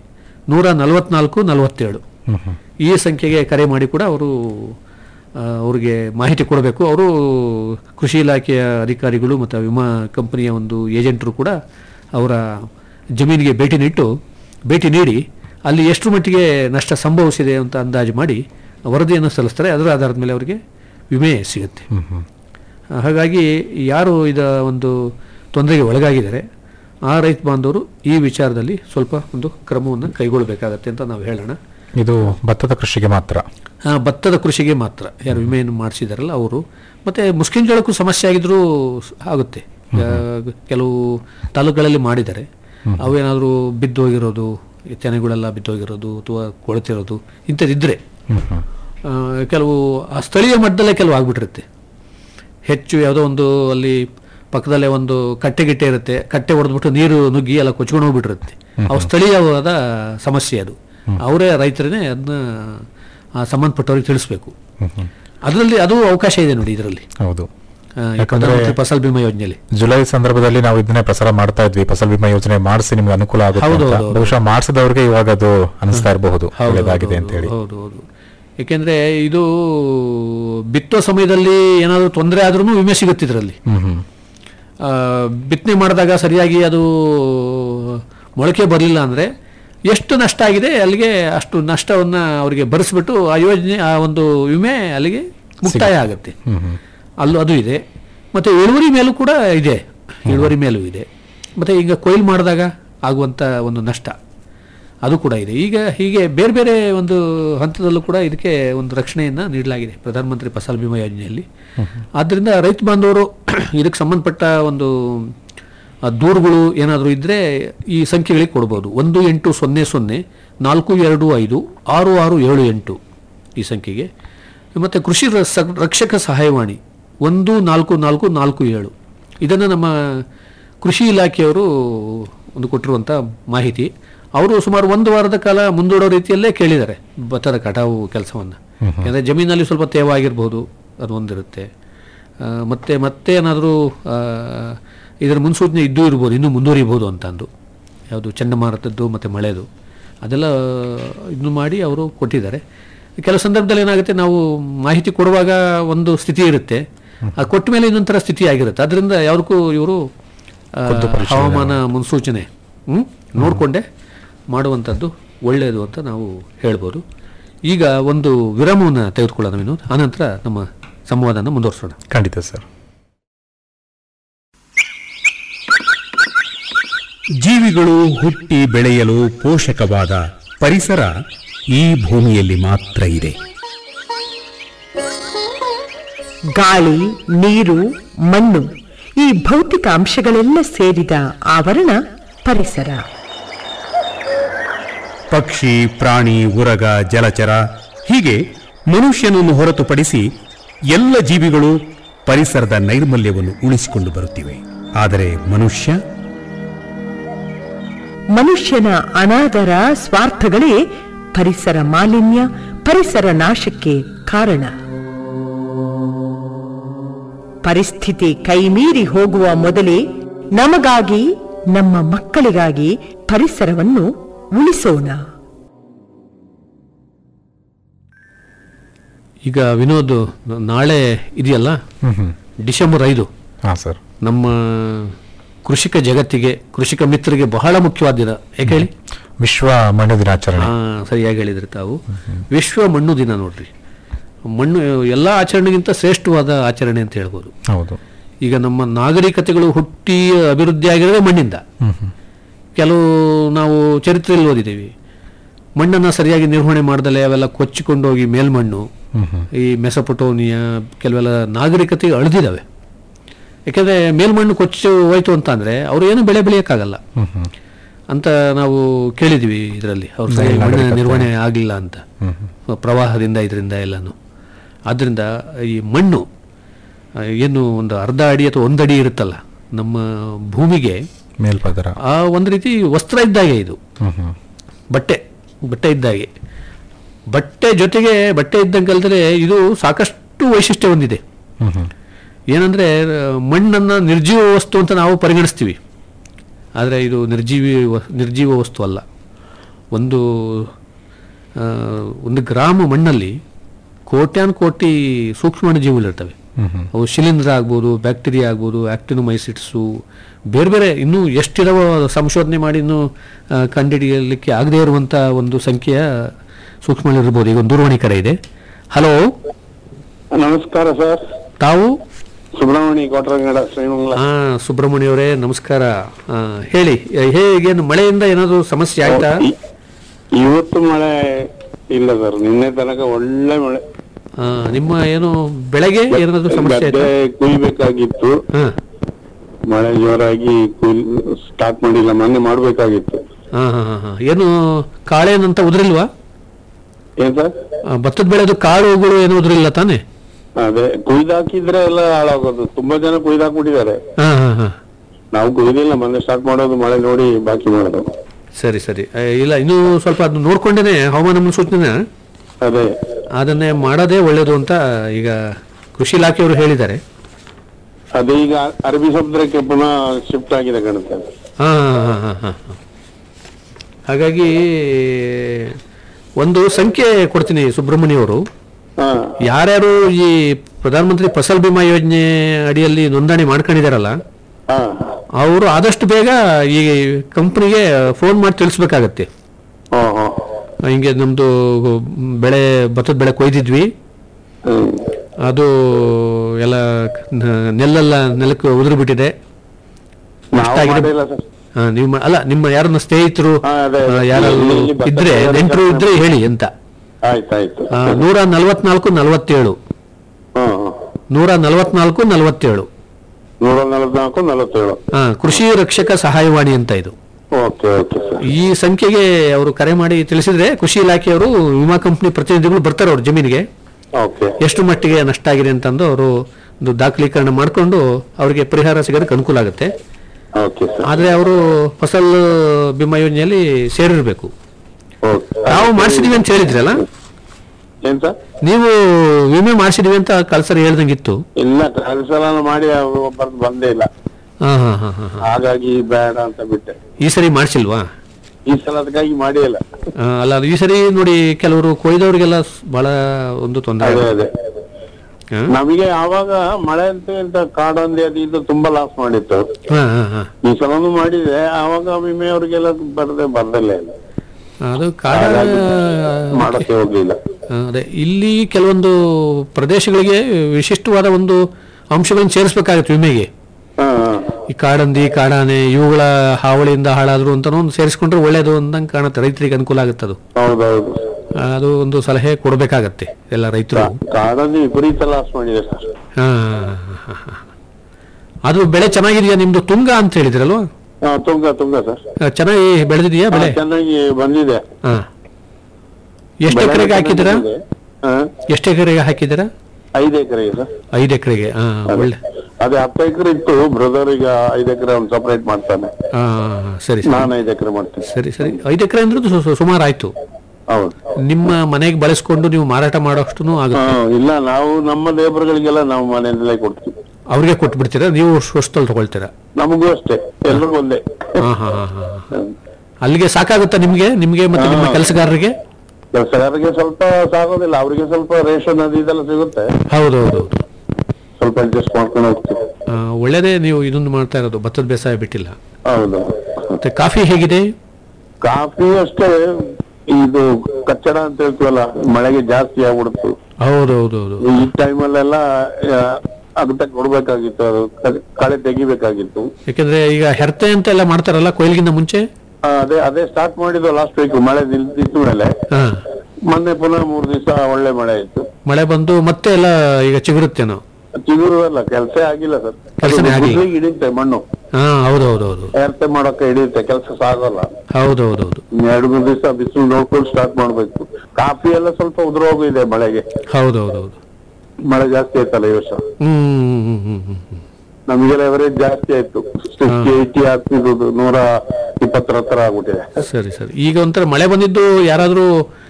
ನೂರ ನಲವತ್ನಾಲ್ಕು ನಲವತ್ತೇಳು ಹ್ಮ್ ಹ್ಮ್ ಈ ಸಂಖ್ಯೆಗೆ ಕರೆ ಮಾಡಿ ಕೂಡ ಅವರು ಆ, ಅವರಿಗೆ ಮಾಹಿತಿ ಕೊಡಬೇಕು ಅವರು ಕೃಷಿ ಇಲಾಖೆಯ ಅಧಿಕಾರಿಗಳು ಮತ್ತು ವಿಮಾ ಕಂಪನಿಯ ಒಂದು ಏಜೆಂಟರು ಕೂಡ ಅವರ ಜಮೀನಿಗೆ ಭೇಟಿ ನೀಟ್ಟು ಭೇಟಿ ನೀಡಿ ಅಲ್ಲಿ ಎಷ್ಟು ಮಟ್ಟಿಗೆ ನಷ್ಟ ಸಂಭವಿಸಿದೆ ಅಂತ ಅಂದಾಜು ಮಾಡಿ ವರದಿಯನ್ನು ಸಲ್ಲಿಸ್ತಾರೆ ಅದರ ಆಧಾರದ ಮೇಲೆ ಅವರಿಗೆ ವಿಮೆ ಸಿಗುತ್ತೆ ಹ್ಮ್ ಹ್ಮ್ ಹಾಗಾಗಿ ಯಾರು ಇದ ಒಂದು ತೊಂದರೆಗೆ ಒಳಗಾಗಿದ್ದಾರೆ ಆ ರೈತ ಬಾಂಧವರು ಈ ವಿಚಾರದಲ್ಲಿ ಸ್ವಲ್ಪ ಒಂದು ಕ್ರಮವನ್ನು ಕೈಗೊಳ್ಳಬೇಕಾಗತ್ತೆ ಅಂತ ನಾವು ಹೇಳೋಣ ಇದು ಭತ್ತದ ಕೃಷಿಗೆ ಮಾತ್ರ ಆ, ಭತ್ತದ ಕೃಷಿಗೆ ಮಾತ್ರ ಯಾರು ವಿಮೆಯನ್ನು ಮಾಡಿಸಿದಾರಲ್ಲ ಅವರು ಮತ್ತೆ ಮುಸ್ಕಿನ್ ಜೋಳಕ್ಕೂ ಸಮಸ್ಯೆ ಆಗಿದ್ರೂ ಸ್- ಆಗುತ್ತೆ ಆ, ಕೆಲವು ತಾಲೂಕುಗಳಲ್ಲಿ ಮಾಡಿದ್ದಾರೆ ಅವೇನಾದರೂ ಬಿದ್ದೋಗಿರೋದು ಈ ತೆನೆಗಳೆಲ್ಲ ಬಿದ್ದೋಗಿರೋದು ಅಥವಾ ಕೊಳೆತಿರೋದು ಇಂಥದ್ದಿದ್ರೆ ಹ್ಮ್ ಹ್ಮ್ ಆ, ಕೆಲವು ಆ ಸ್ಥಳೀಯ ಮಟ್ಟದಲ್ಲೇ ಕೆಲವು ಆಗ್ಬಿಟ್ಟಿರುತ್ತೆ ಹೆಚ್ಚು ಯಾವುದೋ ಒಂದು ಅಲ್ಲಿ ಪಕ್ಕದಲ್ಲೇ ಒಂದು ಕಟ್ಟೆ ಗಿಟ್ಟೆ ಇರುತ್ತೆ ಕಟ್ಟೆ ಹೊಡೆದ್ಬಿಟ್ಟು ನೀರು ನುಗ್ಗಿ ಎಲ್ಲ ಕೊಚ್ಕೊಂಡು ಹೋಗ್ಬಿಟ್ಟಿರುತ್ತೆ ಅವು ಸ್ಥಳೀಯವಾದ ಸಮಸ್ಯೆ ಅದು ಅವರೇ ರೈತರೇ ಅದನ್ನ ಆ ಸಂಬಂಧಪಟ್ಟವ್ರಿಗೆ ತಿಳಿಸ್ಬೇಕು ಹ್ಮ್ ಹ್ಮ್ ಅದರಲ್ಲಿ ಅದು ಅವಕಾಶ ಇದೆ ನೋಡಿ ಇದರಲ್ಲಿ ಹೌದು ಆ, ಈ ಪ್ರಧಾನಮಂತ್ರಿ ಫಸಲ್ ಬಿಮಾ ಯೋಜನೆಯಲ್ಲಿ ಜುಲೈ ಸಂದರ್ಭದಲ್ಲಿ ನಾವು ಇದನ್ನೇ ಪ್ರಸಾರ ಮಾಡ್ತಾ ಇದ್ವಿ ಫಸಲ್ ಬಿಮಾ ಯೋಜನೆ ಮಾಡಿಸಿ ನಿಮ್ಗೆ ಅನುಕೂಲ ಆಗುತ್ತೆ ಹೌದು, ಅಂತ. ಹೌದು, ಹೌದು. ಬಹುಶಃ ಮಾಡಿಸಿದವ್ರಿಗೆ ಇವಾಗ ಅದು ಅನಿಸ್ತಾ ಇರಬಹುದು ಹೌದು, ಒಳ್ಳೇದಾಗಿದೆ ಹೌದು, ಅಂತ ಹೇಳಿ ಹೌದು ಹೌದು ಯಾಕೆಂದ್ರೆ ಇದು ಬಿತ್ತೋ ಸಮಯದಲ್ಲಿ ಏನಾದರೂ ತೊಂದರೆ ಆದ್ರೂ ವಿಮೆ ಸಿಗುತ್ತೆ ಇದರಲ್ಲಿ ಹ್ಮ್ ಹ್ಮ್ ಆ, ಬಿತ್ತನೆ ಮಾಡಿದಾಗ ಸರಿಯಾಗಿ ಅದು ಮೊಳಕೆ ಬರಲಿಲ್ಲ ಅಂದರೆ ಎಷ್ಟು ನಷ್ಟ ಆಗಿದೆ ಅಲ್ಲಿಗೆ ಅಷ್ಟು ನಷ್ಟವನ್ನು ಅವರಿಗೆ ಭರಿಸ್ಬಿಟ್ಟು ಆ ಯೋಜನೆ ಆ ಒಂದು ವಿಮೆ ಅಲ್ಲಿಗೆ ಮುಕ್ತಾಯ ಆಗುತ್ತೆ ಹ್ಮ್ ಹ್ಮ್ ಅಲ್ಲೂ ಅದು ಇದೆ ಮತ್ತು ಇಳುವರಿ ಮೇಲೂ ಕೂಡ ಇದೆ ಇಳುವರಿ ಮೇಲೂ ಇದೆ ಮತ್ತು ಈಗ ಕೊಯ್ಲು ಮಾಡಿದಾಗ ಆಗುವಂಥ ಒಂದು ನಷ್ಟ ಅದು ಕೂಡ ಇದೆ ಈಗ ಹೀಗೆ ಬೇರೆ ಬೇರೆ ಒಂದು ಹಂತದಲ್ಲೂ ಕೂಡ ಇದಕ್ಕೆ ಒಂದು ರಕ್ಷಣೆಯನ್ನು ನೀಡಲಾಗಿದೆ ಪ್ರಧಾನಮಂತ್ರಿ ಫಸಲ್ ಬಿಮಾ ಯೋಜನೆಯಲ್ಲಿ ಆದ್ದರಿಂದ ರೈತ ಬಾಂಧವರು ಇದಕ್ಕೆ ಸಂಬಂಧಪಟ್ಟ ಒಂದು ಆ, ದೂರುಗಳು ಏನಾದರೂ ಇದ್ದರೆ ಈ ಸಂಖ್ಯೆಗಳಿಗೆ ಕೊಡ್ಬೋದು ಒಂದು ಎಂಟು ಸೊನ್ನೆ ಸೊನ್ನೆ ನಾಲ್ಕು ಎರಡು ಐದು ಆರು ಆರು ಏಳು ಎಂಟು ಈ ಸಂಖ್ಯೆಗೆ ಮತ್ತು ಕೃಷಿ ರಸ- ರಕ್ಷಕ ಸಹಾಯವಾಣಿ ಒಂದು ನಾಲ್ಕು ನಾಲ್ಕು ನಾಲ್ಕು ಏಳು ಇದನ್ನು ನಮ್ಮ ಕೃಷಿ ಇಲಾಖೆಯವರು ಒಂದು ಕೊಟ್ಟಿರುವಂಥ ಮಾಹಿತಿ ಅವರು ಸುಮಾರು ಒಂದು ವಾರದ ಕಾಲ ಮುಂದೂಡೋ ರೀತಿಯಲ್ಲೇ ಕೇಳಿದ್ದಾರೆ ಭತ್ತದ ಕಟಾವು ಕೆಲಸವನ್ನು ಯಾಕಂದರೆ ಜಮೀನಲ್ಲಿ ಸ್ವಲ್ಪ ತೇವ ಆಗಿರ್ಬೋದು ಅದು ಒಂದಿರುತ್ತೆ ಆ, ಮತ್ತೆ ಮತ್ತೆ ಏನಾದರೂ ಇದರ ಮುನ್ಸೂಚನೆ ಇದ್ದೂ ಇರ್ಬೋದು ಇನ್ನೂ ಮುಂದುವರಿಬೋದು ಅಂತ ಅಂದು ಯಾವುದು ಚಂಡಮಾರುತದ್ದು ಮತ್ತು ಮಳೆದು ಅದೆಲ್ಲ ಇದನ್ನು ಮಾಡಿ ಅವರು ಕೊಟ್ಟಿದ್ದಾರೆ ಕೆಲವು ಸಂದರ್ಭದಲ್ಲಿ ಏನಾಗುತ್ತೆ ನಾವು ಮಾಹಿತಿ ಕೊಡುವಾಗ ಒಂದು ಸ್ಥಿತಿ ಇರುತ್ತೆ ಅದು ಕೊಟ್ಟ ಮೇಲೆ ಇನ್ನೊಂಥರ ಸ್ಥಿತಿ ಆಗಿರುತ್ತೆ ಅದರಿಂದ ಯಾವುದಕ್ಕೂ ಇವರು ಆ, ಹವಾಮಾನ ಮುನ್ಸೂಚನೆ ಹ್ಮ್? ನೋಡಿಕೊಂಡೇ ಮಾಡುವಂಥದ್ದು ಒಳ್ಳೆಯದು ಅಂತ ನಾವು ಹೇಳ್ಬೋದು ಈಗ ಒಂದು ವಿರಾಮವನ್ನು ತೆಗೆದುಕೊಳ್ಳೋಣ ವಿನೋದ್ ಆನಂತರ ನಮ್ಮ ಸಂವಾದನ ಮುಂದುವರಿಸೋಣ ಖಂಡಿತ ಸರ್ ಜೀವಿಗಳು ಹುಟ್ಟಿ ಬೆಳೆಯಲು ಪೋಷಕವಾದ ಪರಿಸರ ಈ ಭೂಮಿಯಲ್ಲಿ ಮಾತ್ರ ಇದೆ ಗಾಳಿ ನೀರು ಮಣ್ಣು ಈ ಭೌತಿಕ ಅಂಶಗಳೆಲ್ಲ ಸೇರಿದ ಆವರಣ ಪರಿಸರ ಪಕ್ಷಿ ಪ್ರಾಣಿ ಉರಗ ಜಲಚರ ಹೀಗೆ ಮನುಷ್ಯನನ್ನು ಹೊರತುಪಡಿಸಿ ಎಲ್ಲ ಜೀವಿಗಳು ಪರಿಸರದ ನೈರ್ಮಲ್ಯವನ್ನು ಉಳಿಸಿಕೊಂಡು ಬರುತ್ತಿವೆ ಆದರೆ ಮನುಷ್ಯ ಮನುಷ್ಯನ ಅನಾದರ ಸ್ವಾರ್ಥಗಳೇ ಪರಿಸರ ಮಾಲಿನ್ಯ ಪರಿಸರ ನಾಶಕ್ಕೆ ಕಾರಣ ಪರಿಸ್ಥಿತಿ ಕೈಮೀರಿ ಹೋಗುವ ಮೊದಲೇ ನಮಗಾಗಿ ನಮ್ಮ ಮಕ್ಕಳಿಗಾಗಿ ಪರಿಸರವನ್ನು ಉಳಿಸೋಣ ಈಗ ವಿನೋದ್ ನ- ನಾಳೆ ಇದೆಯಲ್ಲ ಹ್ಮ್ ಹ್ಮ್ ಡಿಸೆಂಬರ್ ಐದು ಹಾ ಸರ್ ನಮ್ಮ ಕೃಷಿಕ ಜಗತ್ತಿಗೆ ಕೃಷಿಕ ಮಿತ್ರರಿಗೆ ಬಹಳ ಮುಖ್ಯವಾದ ದಿನ ಯಾಕೆ ಹೇಳಿ ವಿಶ್ವ ಮಣ್ಣು ದಿನಾಚರಣೆ ಹಾ ಸರಿಯಾಗಿ ಹೇಳಿದ್ರಿ ತಾವು ವಿಶ್ವ ಮಣ್ಣು ದಿನ ನೋಡ್ರಿ ಮಣ್ಣು ಎಲ್ಲ ಆಚರಣೆಗಿಂತ ಶ್ರೇಷ್ಠವಾದ ಆಚರಣೆ ಅಂತ ಹೇಳ್ಬೋದು ಹೌದು ಈಗ ನಮ್ಮ ನಾಗರಿಕತೆಗಳು ಹುಟ್ಟಿ ಅಭಿವೃದ್ಧಿ ಆಗಿರೋದೇ ಮಣ್ಣಿಂದ ಹ್ಮ್ ಹ್ಮ್ ಕೆಲವು ನಾವು ಚರಿತ್ರೆಯಲ್ಲಿ ಓದಿದ್ದೀವಿ ಮಣ್ಣನ್ನು ಸರಿಯಾಗಿ ನಿರ್ವಹಣೆ ಮಾಡ್ದಲೆ ಅವೆಲ್ಲ ಕೊಚ್ಚಿಕೊಂಡು ಹೋಗಿ ಮೇಲ್ಮಣ್ಣು ಹ್ಮ್ ಹ್ಮ್ ಈ ಮೆಸಪಟೋನಿಯಾ ಕೆಲವೆಲ್ಲ ನಾಗರಿಕತೆ ಅಳಿದಿದ್ದಾವೆ ಯಾಕೆಂದರೆ ಮೇಲ್ಮಣ್ಣು ಕೊಚ್ಚಿ ಹೋಯ್ತು ಅಂತ ಅಂದರೆ ಅವರು ಏನು ಬೆಳೆ ಬೆಳೆಯೋಕ್ಕಾಗಲ್ಲ ಹ್ಮ್ ಹ್ಮ್ ಅಂತ ನಾವು ಕೇಳಿದ್ವಿ ಇದರಲ್ಲಿ ಅವ್ರ ಸರಿಯಾಗಿ ಮಣ್ಣಿನ ನಿರ್ವಹಣೆ ಆಗಲಿಲ್ಲ ಅಂತ ಪ್ರವಾಹದಿಂದ ಇದರಿಂದ ಎಲ್ಲನೂ ಆದ್ದರಿಂದ ಈ ಮಣ್ಣು ಆ, ಏನು ಒಂದು ಅರ್ಧ ಅಡಿ ಅಥವಾ ಒಂದು ಅಡಿ ಇರುತ್ತಲ್ಲ ನಮ್ಮ ಭೂಮಿಗೆ ಮೇಲ್ಪದರ ಆ ಒಂದು ರೀತಿ ವಸ್ತ್ರ ಇದ್ದಾಗೆ ಇದು ಹ್ಮ್ ಹ್ಮ್ ಬಟ್ಟೆ ಬಟ್ಟೆ ಇದ್ದಾಗೆ ಬಟ್ಟೆ ಜೊತೆಗೆ ಬಟ್ಟೆ ಇದ್ದಂಗೆ ಅಲ್ದರೆ ಇದು ಸಾಕಷ್ಟು ವೈಶಿಷ್ಟ್ಯ ಹೊಂದಿದೆ ಹ್ಮ್ ಹ್ಮ್ ಏನಂದರೆ ಮಣ್ಣನ್ನು ನಿರ್ಜೀವ ವಸ್ತು ಅಂತ ನಾವು ಪರಿಗಣಿಸ್ತೀವಿ ಆದರೆ ಇದು ನಿರ್ಜೀವಿ ವ- ನಿರ್ಜೀವ ವಸ್ತು ಅಲ್ಲ ಒಂದು ಆ, ಒಂದು ಗ್ರಾಮ ಮಣ್ಣಲ್ಲಿ ಕೋಟ್ಯಾನು ಕೋಟಿ ಸೂಕ್ಷ್ಮಾಣು ಜೀವಿಗಳಿರ್ತವೆ ಅವು ಶಿಲೀಂಧ್ರ ಆಗ್ಬೋದು ಬ್ಯಾಕ್ಟೀರಿಯಾ ಆಗ್ಬೋದು ಆಕ್ಟಿನೋಮೈಸಿಟ್ಸು ಬೇರೆ ಬೇರೆ ಇನ್ನೂ ಎಷ್ಟಿರವ ಸಂಶೋಧನೆ ಮಾಡಿ ಇನ್ನೂ ಆ, ಕಂಡುಹಿಡಿಯಲಿಕ್ಕೆ ಆಗದೇ ಇರುವಂಥ ಒಂದು ಸಂಖ್ಯೆಯ ಸೂಕ್ಷ್ಮಾಣು ಇರ್ಬೋದು ಈಗ ಒಂದು ದೂರವಾಣಿ ಕರೆ ಇದೆ ಹಲೋ ನಮಸ್ಕಾರ ಸರ್ ತಾವು ಸುಬ್ರಹ್ಮಣಿ ಕೋಟರಂಗಡ ಶ್ರೀಮಂಗಲ ಹಾ ಸುಬ್ರಹ್ಮಣ್ಯ ಅವರೇ ನಮಸ್ಕಾರ ಆ, ಹೇಳಿ ಹೇಗೇನು ಮಳೆಯಿಂದ ಏನಾದರೂ ಸಮಸ್ಯೆ ಆಯ್ತಾ ಇ- ಇವತ್ತು ಮಳೆ ಇಲ್ಲ ಸರ್ ನಿನ್ನೆ ತನಕ ಒಳ್ಳೆ ಮಳೆ ಆ, ನಿಮ್ಮ ಏನು ಬೆಳೆಗೆ ಏನಾದರೂ ಸಮಸ್ಯೆ ಗದ್ದೆ ಆಯ್ತಾ ಕುಯ್ಬೇಕಾಗಿತ್ತು ಹಾ ಮಳೆ ಜೋರಾಗಿ ಕುಯ್ ಸ್ಟಾರ್ಟ್ ಮಾಡಿಲ್ಲ ಮೊನ್ನೆ ಮಾಡ್ಬೇಕಾಗಿತ್ತು ಹಾ ಹಾ ಹಾ ಹಾ ಏನು ಕಾಳೇನಂತ ಉದುರಿಲ್ವಾ ಏನ್ ಸರ್ ಆ, ಭತ್ತದ ಬೆಳೆದು ಕಾಳುಗಳು ಏನು ಉದುರಿಲ್ಲ ತಾನೆ ಅದೇ ಕುಯ್ದಾಕಿದ್ರೆ ಎಲ್ಲ ಹಾಳಾಗೋದು ತುಂಬಾ ಜನ ಕುಯ್ದಾಕ್ಬಿಟ್ಟಿದ್ದಾರೆ ಹಾ ಹಾ ಹಾ ನಾವು ಕುಯ್ದಿಲ್ಲ ಮೊನ್ನೆ ಸ್ಟಾರ್ಟ್ ಮಾಡೋದು ಮಳೆ ನೋಡಿ ಬಾಕಿ ಮಾಡೋದು ಸರಿ ಸರಿ ಆ, ಇಲ್ಲ ಇನ್ನೂ ಸ್ವಲ್ಪ ಅದು ನೋಡ್ಕೊಂಡೇನೆ ಹವಾಮಾನ ಮುನ್ಸೂಚನೆ ಅದೇ ಅದನ್ನೇ ಮಾಡೋದೇ ಒಳ್ಳೇದು ಅಂತ ಈಗ ಕೃಷಿ ಇಲಾಖೆಯವರು ಹೇಳಿದ್ದಾರೆ ಅದೇ ಈಗ ಅರಬ್ಬಿ ಸಮುದ್ರಕ್ಕೆ ಪುನಃ ಶಿಫ್ಟ್ ಆಗಿದೆ ಕಾಣುತ್ತೆ ಹಾ ಹಾ ಹಾ ಹಾ ಹಾ. ಹಾಗಾಗಿ ಒಂದು ಸಂಖ್ಯೆ ಕೊಡ್ತೀನಿ ಸುಬ್ರಹ್ಮಣ್ಯ ಅವರು ಹಾ ಯಾರ್ಯಾರು ಈ ಪ್ರಧಾನಮಂತ್ರಿ ಫಸಲ್ ಬಿಮಾ ಯೋಜನೆ ಅಡಿಯಲ್ಲಿ ನೋಂದಣಿ ಮಾಡ್ಕೊಂಡಿದಾರಲ್ಲ ಹಾ ಅವರು ಆದಷ್ಟು ಬೇಗ ಈ ಕಂಪ್ನಿಗೆ ಫೋನ್ ಮಾಡಿ ತಿಳಿಸ್ಬೇಕಾಗತ್ತೆ ಹೋ ಹೋ ಹಿಂಗೆ ನಮ್ದು ಬೆಳೆ ಭತ್ತದ ಬೆಳೆ ಕೊಯ್ದಿದ್ವಿ ಹ್ಮ್ ಅದು ಎಲ್ಲ ನ- ನೆಲ್ಲೆಲ್ಲ ನೆಲಕ್ಕೆ ಉದುರು ಬಿಟ್ಟಿದೆ ನಾವು ಅಷ್ಟಾಗಿದೆ. ಮಾಡಿಲ್ಲ ಸರ್ ಆ, ನಿಮ್ಮ ಅಲ್ಲ ನಿಮ್ಮ ಯಾರನ್ನ ಸ್ನೇಹಿತರು ಹಾ, ಅದೇ, ಅದೇ. ಆ, ಯಾರಾದ್ರು ಇಲ್ಲಿ- ಇಲ್ಲಿ ಭತ್ತ ಇದ್ರೆ ಬೆಳೆಯೋರು ನೆಂಟರು ಇದ್ದಾರೆ. ಇದ್ರೆ ಹೇಳಿ ಅಂತ ಆಯ್ತಾಯ್ತು ಆ, ನೂರ ನಲವತ್ನಾಲ್ಕು ನಲವತ್ತೇಳು ಹ್ಮ್ ಹ್ಮ್. ನೂರ ನಲವತ್ನಾಲ್ಕು ನಲವತ್ತೇಳು ನೂರ ನಲವತ್ನಾಲ್ಕು ನಲವತ್ತೇಳು ಆ, ಕೃಷಿ ರಕ್ಷಕ ಸಹಾಯವಾಣಿ ಅಂತ ಇದು ಓಕೆ ಓಕೆ ಸರ್ ಈ ಸಂಖ್ಯೆಗೆ ಅವರು ಕರೆ ಮಾಡಿ ತಿಳಿಸಿದ್ರೆ ಕೃಷಿ ಇಲಾಖೆಯವರು ವಿಮಾ ಕಂಪನಿ ಪ್ರತಿನಿಧಿಗಳು ಬರ್ತಾರೆ ಅವ್ರ ಜಮೀನಿಗೆ ಓಕೆ ಎಷ್ಟು ಮಟ್ಟಿಗೆ ನಷ್ಟ ಆಗಿದೆ ಅಂತಂದು ಅವರು ಒಂದು ದಾಖಲೀಕರಣ ಮಾಡಿಕೊಂಡು ಅವರಿಗೆ ಪರಿಹಾರ ಸಿಗೋದಕ್ಕೆ ಅನುಕೂಲ ಆಗುತ್ತೆ ಓಕೆ ಸರ್ ಆದರೆ ಅವರು ಫಸಲ್ ಬಿಮಾ ಯೋಜನೆಯಲ್ಲಿ ಸೇರಿರಬೇಕು ಓಕೆ ನಾವು ಮಾಡಿಸಿದೀವಿ ಅಂತ ಹೇಳಿದ್ರಲ್ಲ ಏನ್ ಸರ್ ನೀವು ವಿಮೆ ಮಾಡಿಸಿದೀವಿ ಅಂತ ಕಲ್ಸರ್ ಹೇಳ್ದಂಗಿತ್ತು ಇಲ್ಲ ಕಳ್ಸಲ ಮಾಡಿ ಒಬ್ಬರದ್ದು ಬಂದೇ ಇಲ್ಲ ಹಾ ಹಾ ಹಾ ಹಾ ಹಾ. ಹಾಗಾಗಿ ಬೇಡ ಅಂತ ಬಿಟ್ಟೆ ಈ ಸರಿ ಮಾಡಿಸಿಲ್ವಾ ಈ ಸಲ ಅದಕ್ಕಾಗಿ ಮಾಡೇ ಇಲ್ಲ ಆ, ಅಲ್ಲ ಅದು ಈ ಸರಿ ನೋಡಿ ಕೆಲವರು ಕೊಯ್ದವ್ರಿಗೆಲ್ಲ ಸ್- ಬಹಳ ಒಂದು ತೊಂದರೆ ಅದೇ ಅದೇ ಹಾ? ನಮಗೆ ಆವಾಗ ಮಳೆ ಅಂತ ಅಂತ ಕಾಡೊಂದಿ ಅದು ಇದು ತುಂಬಾ ಲಾಸ್ ಮಾಡಿತ್ತು ಹಾ ಹಾ ಹಾ ಈ ಸಲನು ಮಾಡಿದೆ ಆವಾಗ ವಿಮೆಯವ್ರಿಗೆಲ್ಲ ಬರದೆ ಬರ್ದಲ್ಲೇ ಇಲ್ಲ ಅದು ಕಾಡ ಹಾಗಾಗಿ ಮಾಡಕ್ಕೆ ಹೋಗ್ಲಿಲ್ಲ ಆ, ಅದೇ ಇಲ್ಲಿ ಕೆಲವೊಂದು ಪ್ರದೇಶಗಳಿಗೆ ವಿಶಿಷ್ಟವಾದ ಒಂದು ಅಂಶಗಳನ್ನು ಸೇರಿಸಬೇಕಾಗುತ್ತೆ ವಿಮೆಗೆ ಹಾ ಹಾ. ಈ ಕಾಡಂದಿ ಕಾಡಾನೆ ಇವುಗಳ ಹಾವಳಿಯಿಂದ ಹಾಳಾದ್ರು ಅಂತ ಒಂದು ಸೇರಿಸ್ಕೊಂಡ್ರೆ ಒಳ್ಳೇದು ಅಂದಂಗೆ ಕಾಣುತ್ತೆ ರೈತರಿಗೆ ಅನುಕೂಲ ಆಗುತ್ತೆ ಅದು ಹೌದೌದು ಆ, ಅದು ಒಂದು ಸಲಹೆ ಕೊಡಬೇಕಾಗತ್ತೆ ಎಲ್ಲ ರೈತರು ಕಾಡೊಂದಿ ವಿಪರೀತ ಲಾಸ್ ಮಾಡಿದೆ ಸರ್ ಹಾ, ಹಾ, ಹಾ. ಅದು ಬೆಳೆ ಚೆನ್ನಾಗಿದೆಯಾ ನಿಮ್ದು ತುಂಗ ಅಂತ ಹೇಳಿದ್ರಲ್ವಾ ಹಾ ತುಂಗ ತುಂಗ ಸರ್ ಆ, ಚೆನ್ನಾಗಿ ಬೆಳೆದಿದೆಯಾ ಬೆಳೆ ಚೆನ್ನಾಗಿ ಬಂದಿದೆ ಹಾ ಎಷ್ಟು ಬೆಳೆ ಎಕರೆಗೆ ಹಾಕಿದ್ದೀರಾ ಚೆನ್ನಾಗಿದೆ. ಹಾ ಎಷ್ಟು ಎಕರೆಗೆ ಹಾಕಿದ್ದೀರಾ ಐದು ಎಕರೆ ಸರ್ ಐದು ಎಕರೆಗೆ ಹಾ ಒಳ್ಳೆ ಅದೇ ಹತ್ತು ಎಕರೆ ಇತ್ತು ಬ್ರದರ್ ಈಗ ಐದು ಎಕರೆ ಅವ್ನು ಸಪರೇಟ್ ಮಾಡ್ತಾನೆ ಹಾ ಸರಿ ಸರಿ ನಾನು ಐದು ಎಕರೆ ಮಾಡ್ತೇನೆ ಸರಿ ಸರಿ ಐದು ಎಕರೆ ಅಂದ್ರೆ ಸು- ಸು- ಸುಮಾರು ಆಯ್ತು ಹೌದು ನಿಮ್ಮ ಮನೆಗೆ ಬಳಸ್ಕೊಂಡು ನೀವು ಮಾರಾಟ ಮಾಡೋಷ್ಟು ಹಾ ಆಗುತ್ತೆ ಇಲ್ಲ ನಾವು ನಮ್ಮ ಲೇಬರ್ಗಳಿಗೆಲ್ಲ ನಾವು ಮನೆಯಲ್ಲೇ ಕೊಡ್ತೀವಿ ಅವ್ರಿಗೆ ಕೊಟ್ಬಿಡ್ತೀರಾ ನೀವು ಸ್ವಸ್ಥಲ್ಲಿ ತಗೊಳ್ತೀರಾ ನಮಗೂ ಅಷ್ಟೇ ಎಲ್ರಿಗೂ ಒಂದೇ ಹಾ ಹಾ ಹಾ ಹಾ ಅಲ್ಲಿಗೆ ಸಾಕಾಗುತ್ತಾ ನಿಮ್ಗೆ ನಿಮ್ಗೆ ಮತ್ತೆ ನಿಮ್ಮ ಹಾ. ಕೆಲಸಗಾರರಿಗೆ ಕೆಲಸಗಾರರಿಗೆ ಸ್ವಲ್ಪ ಸಾಗೋದಿಲ್ಲ ಅವರಿಗೆ ಸ್ವಲ್ಪ ರೇಷನ್ ಅದು ಇದೆಲ್ಲ ಸಿಗುತ್ತೆ ಹೌದು ಹೌದು ಹೌದು ಸ್ವಲ್ಪ ಅಡ್ಜಸ್ಟ್ ಮಾಡ್ಕೊಂಡು ಹೋಗ್ತೀವಿ ಆ, ಒಳ್ಳೇದೇ ನೀವು ಇದೊಂದು ಮಾಡ್ತಾ ಇರೋದು ಭತ್ತದ ಬೇಸಾಯ ಬಿಟ್ಟಿಲ್ಲ ಹೌದು ಮತ್ತೆ ಕಾಫಿ ಹೇಗಿದೆ ಕಾಫಿ ಅಷ್ಟೇ ಇದು ಕಚ್ಚಡ ಅಂತ ಹೇಳ್ತೀವಲ್ಲ ಮಳೆಗೆ ಜಾಸ್ತಿ ಆಗ್ಬಿಡ್ತು ಹೌದು ಹೌದು ಹೌದು ಈ ಟೈಮಲ್ಲೆಲ್ಲ ಅಗತ ಕೊಡ್ಬೇಕಾಗಿತ್ತು ಅದು ಕ- ಕಳೆ ತೆಗಿಬೇಕಾಗಿತ್ತು ಯಾಕಂದ್ರೆ ಈಗ ಹೆರ್ತೆ ಅಂತ ಎಲ್ಲ ಮಾಡ್ತಾರಲ್ಲ ಕೊಯ್ಲಿಗಿಂತ ಮುಂಚೆ ಆ, ಅದೇ ಅದೇ ಸ್ಟಾರ್ಟ್ ಮಾಡಿದ್ದು ಲಾಸ್ಟ್ ವೀಕ್ ಮಳೆ ನಿಲ್ತಿತ್ತು ಮೇಲೆ ಹಾ ಮೊನ್ನೆ ಪುನಃ ಮೂರ್ ದಿವಸ ಒಳ್ಳೆ ಮಳೆ ಆಯ್ತು ಮಳೆ ಬಂದು ಮತ್ತೆ ಎಲ್ಲ ಈಗ ಚಿಗುರುತ್ತೇನೋ ಚಿಗುರು ಅಲ್ಲ ಕೆಲಸ ಆಗಿಲ್ಲ ಸರ್ ಕೆಲ್ಸನೇ ಆಗಿಲ್ಲ. ಹಿಡಿಯುತ್ತೆ ಮಣ್ಣು ಹಾ ಹೌದು ಹೌದು ಹೌದು ಏರ್ತೆ ಮಾಡೋಕೆ ಹಿಡಿಯುತ್ತೆ ಕೆಲಸ ಸಾಗಲ್ಲ ಹೌದು ಹೌದು ಹೌದು ಇನ್ನು ಎರಡು ಮೂರು ದಿವಸ ಬಿಸಿಲು ನೋಡ್ಕೊಂಡು ಸ್ಟಾರ್ಟ್ ಮಾಡ್ಬೇಕು ಕಾಫಿ ಎಲ್ಲ ಸ್ವಲ್ಪ ಉದುರು ಹೋಗಿದೆ ಮಳೆಗೆ ಹೌದು ಹೌದು ಹೌದು ಮಳೆ ಜಾಸ್ತಿ ಆಯ್ತಲ್ಲ ಈ ವರ್ಷ ಹ್ಮ್ ಹ್ಮ್ ಹ್ಮ್ ಹ್ಮ್ ಹ್ಮ್ ಹ್ಮ್ ನಮಗೆಲ್ಲ ಎವರೇಜ್ ಜಾಸ್ತಿ ಆಯ್ತು ಸಿಕ್ಸ್ಟಿ ಏಯ್ಟಿ ಆಗ್ತಿದ್ದು ನೂರ ಇಪ್ಪತ್ತರ ಹತ್ರ ಆಗ್ಬಿಟ್ಟಿದೆ ಸರಿ ಸರಿ ಈಗ ಒಂಥರ ಮಳೆ ಬಂದಿದ್ದು ಯಾರಾದರೂ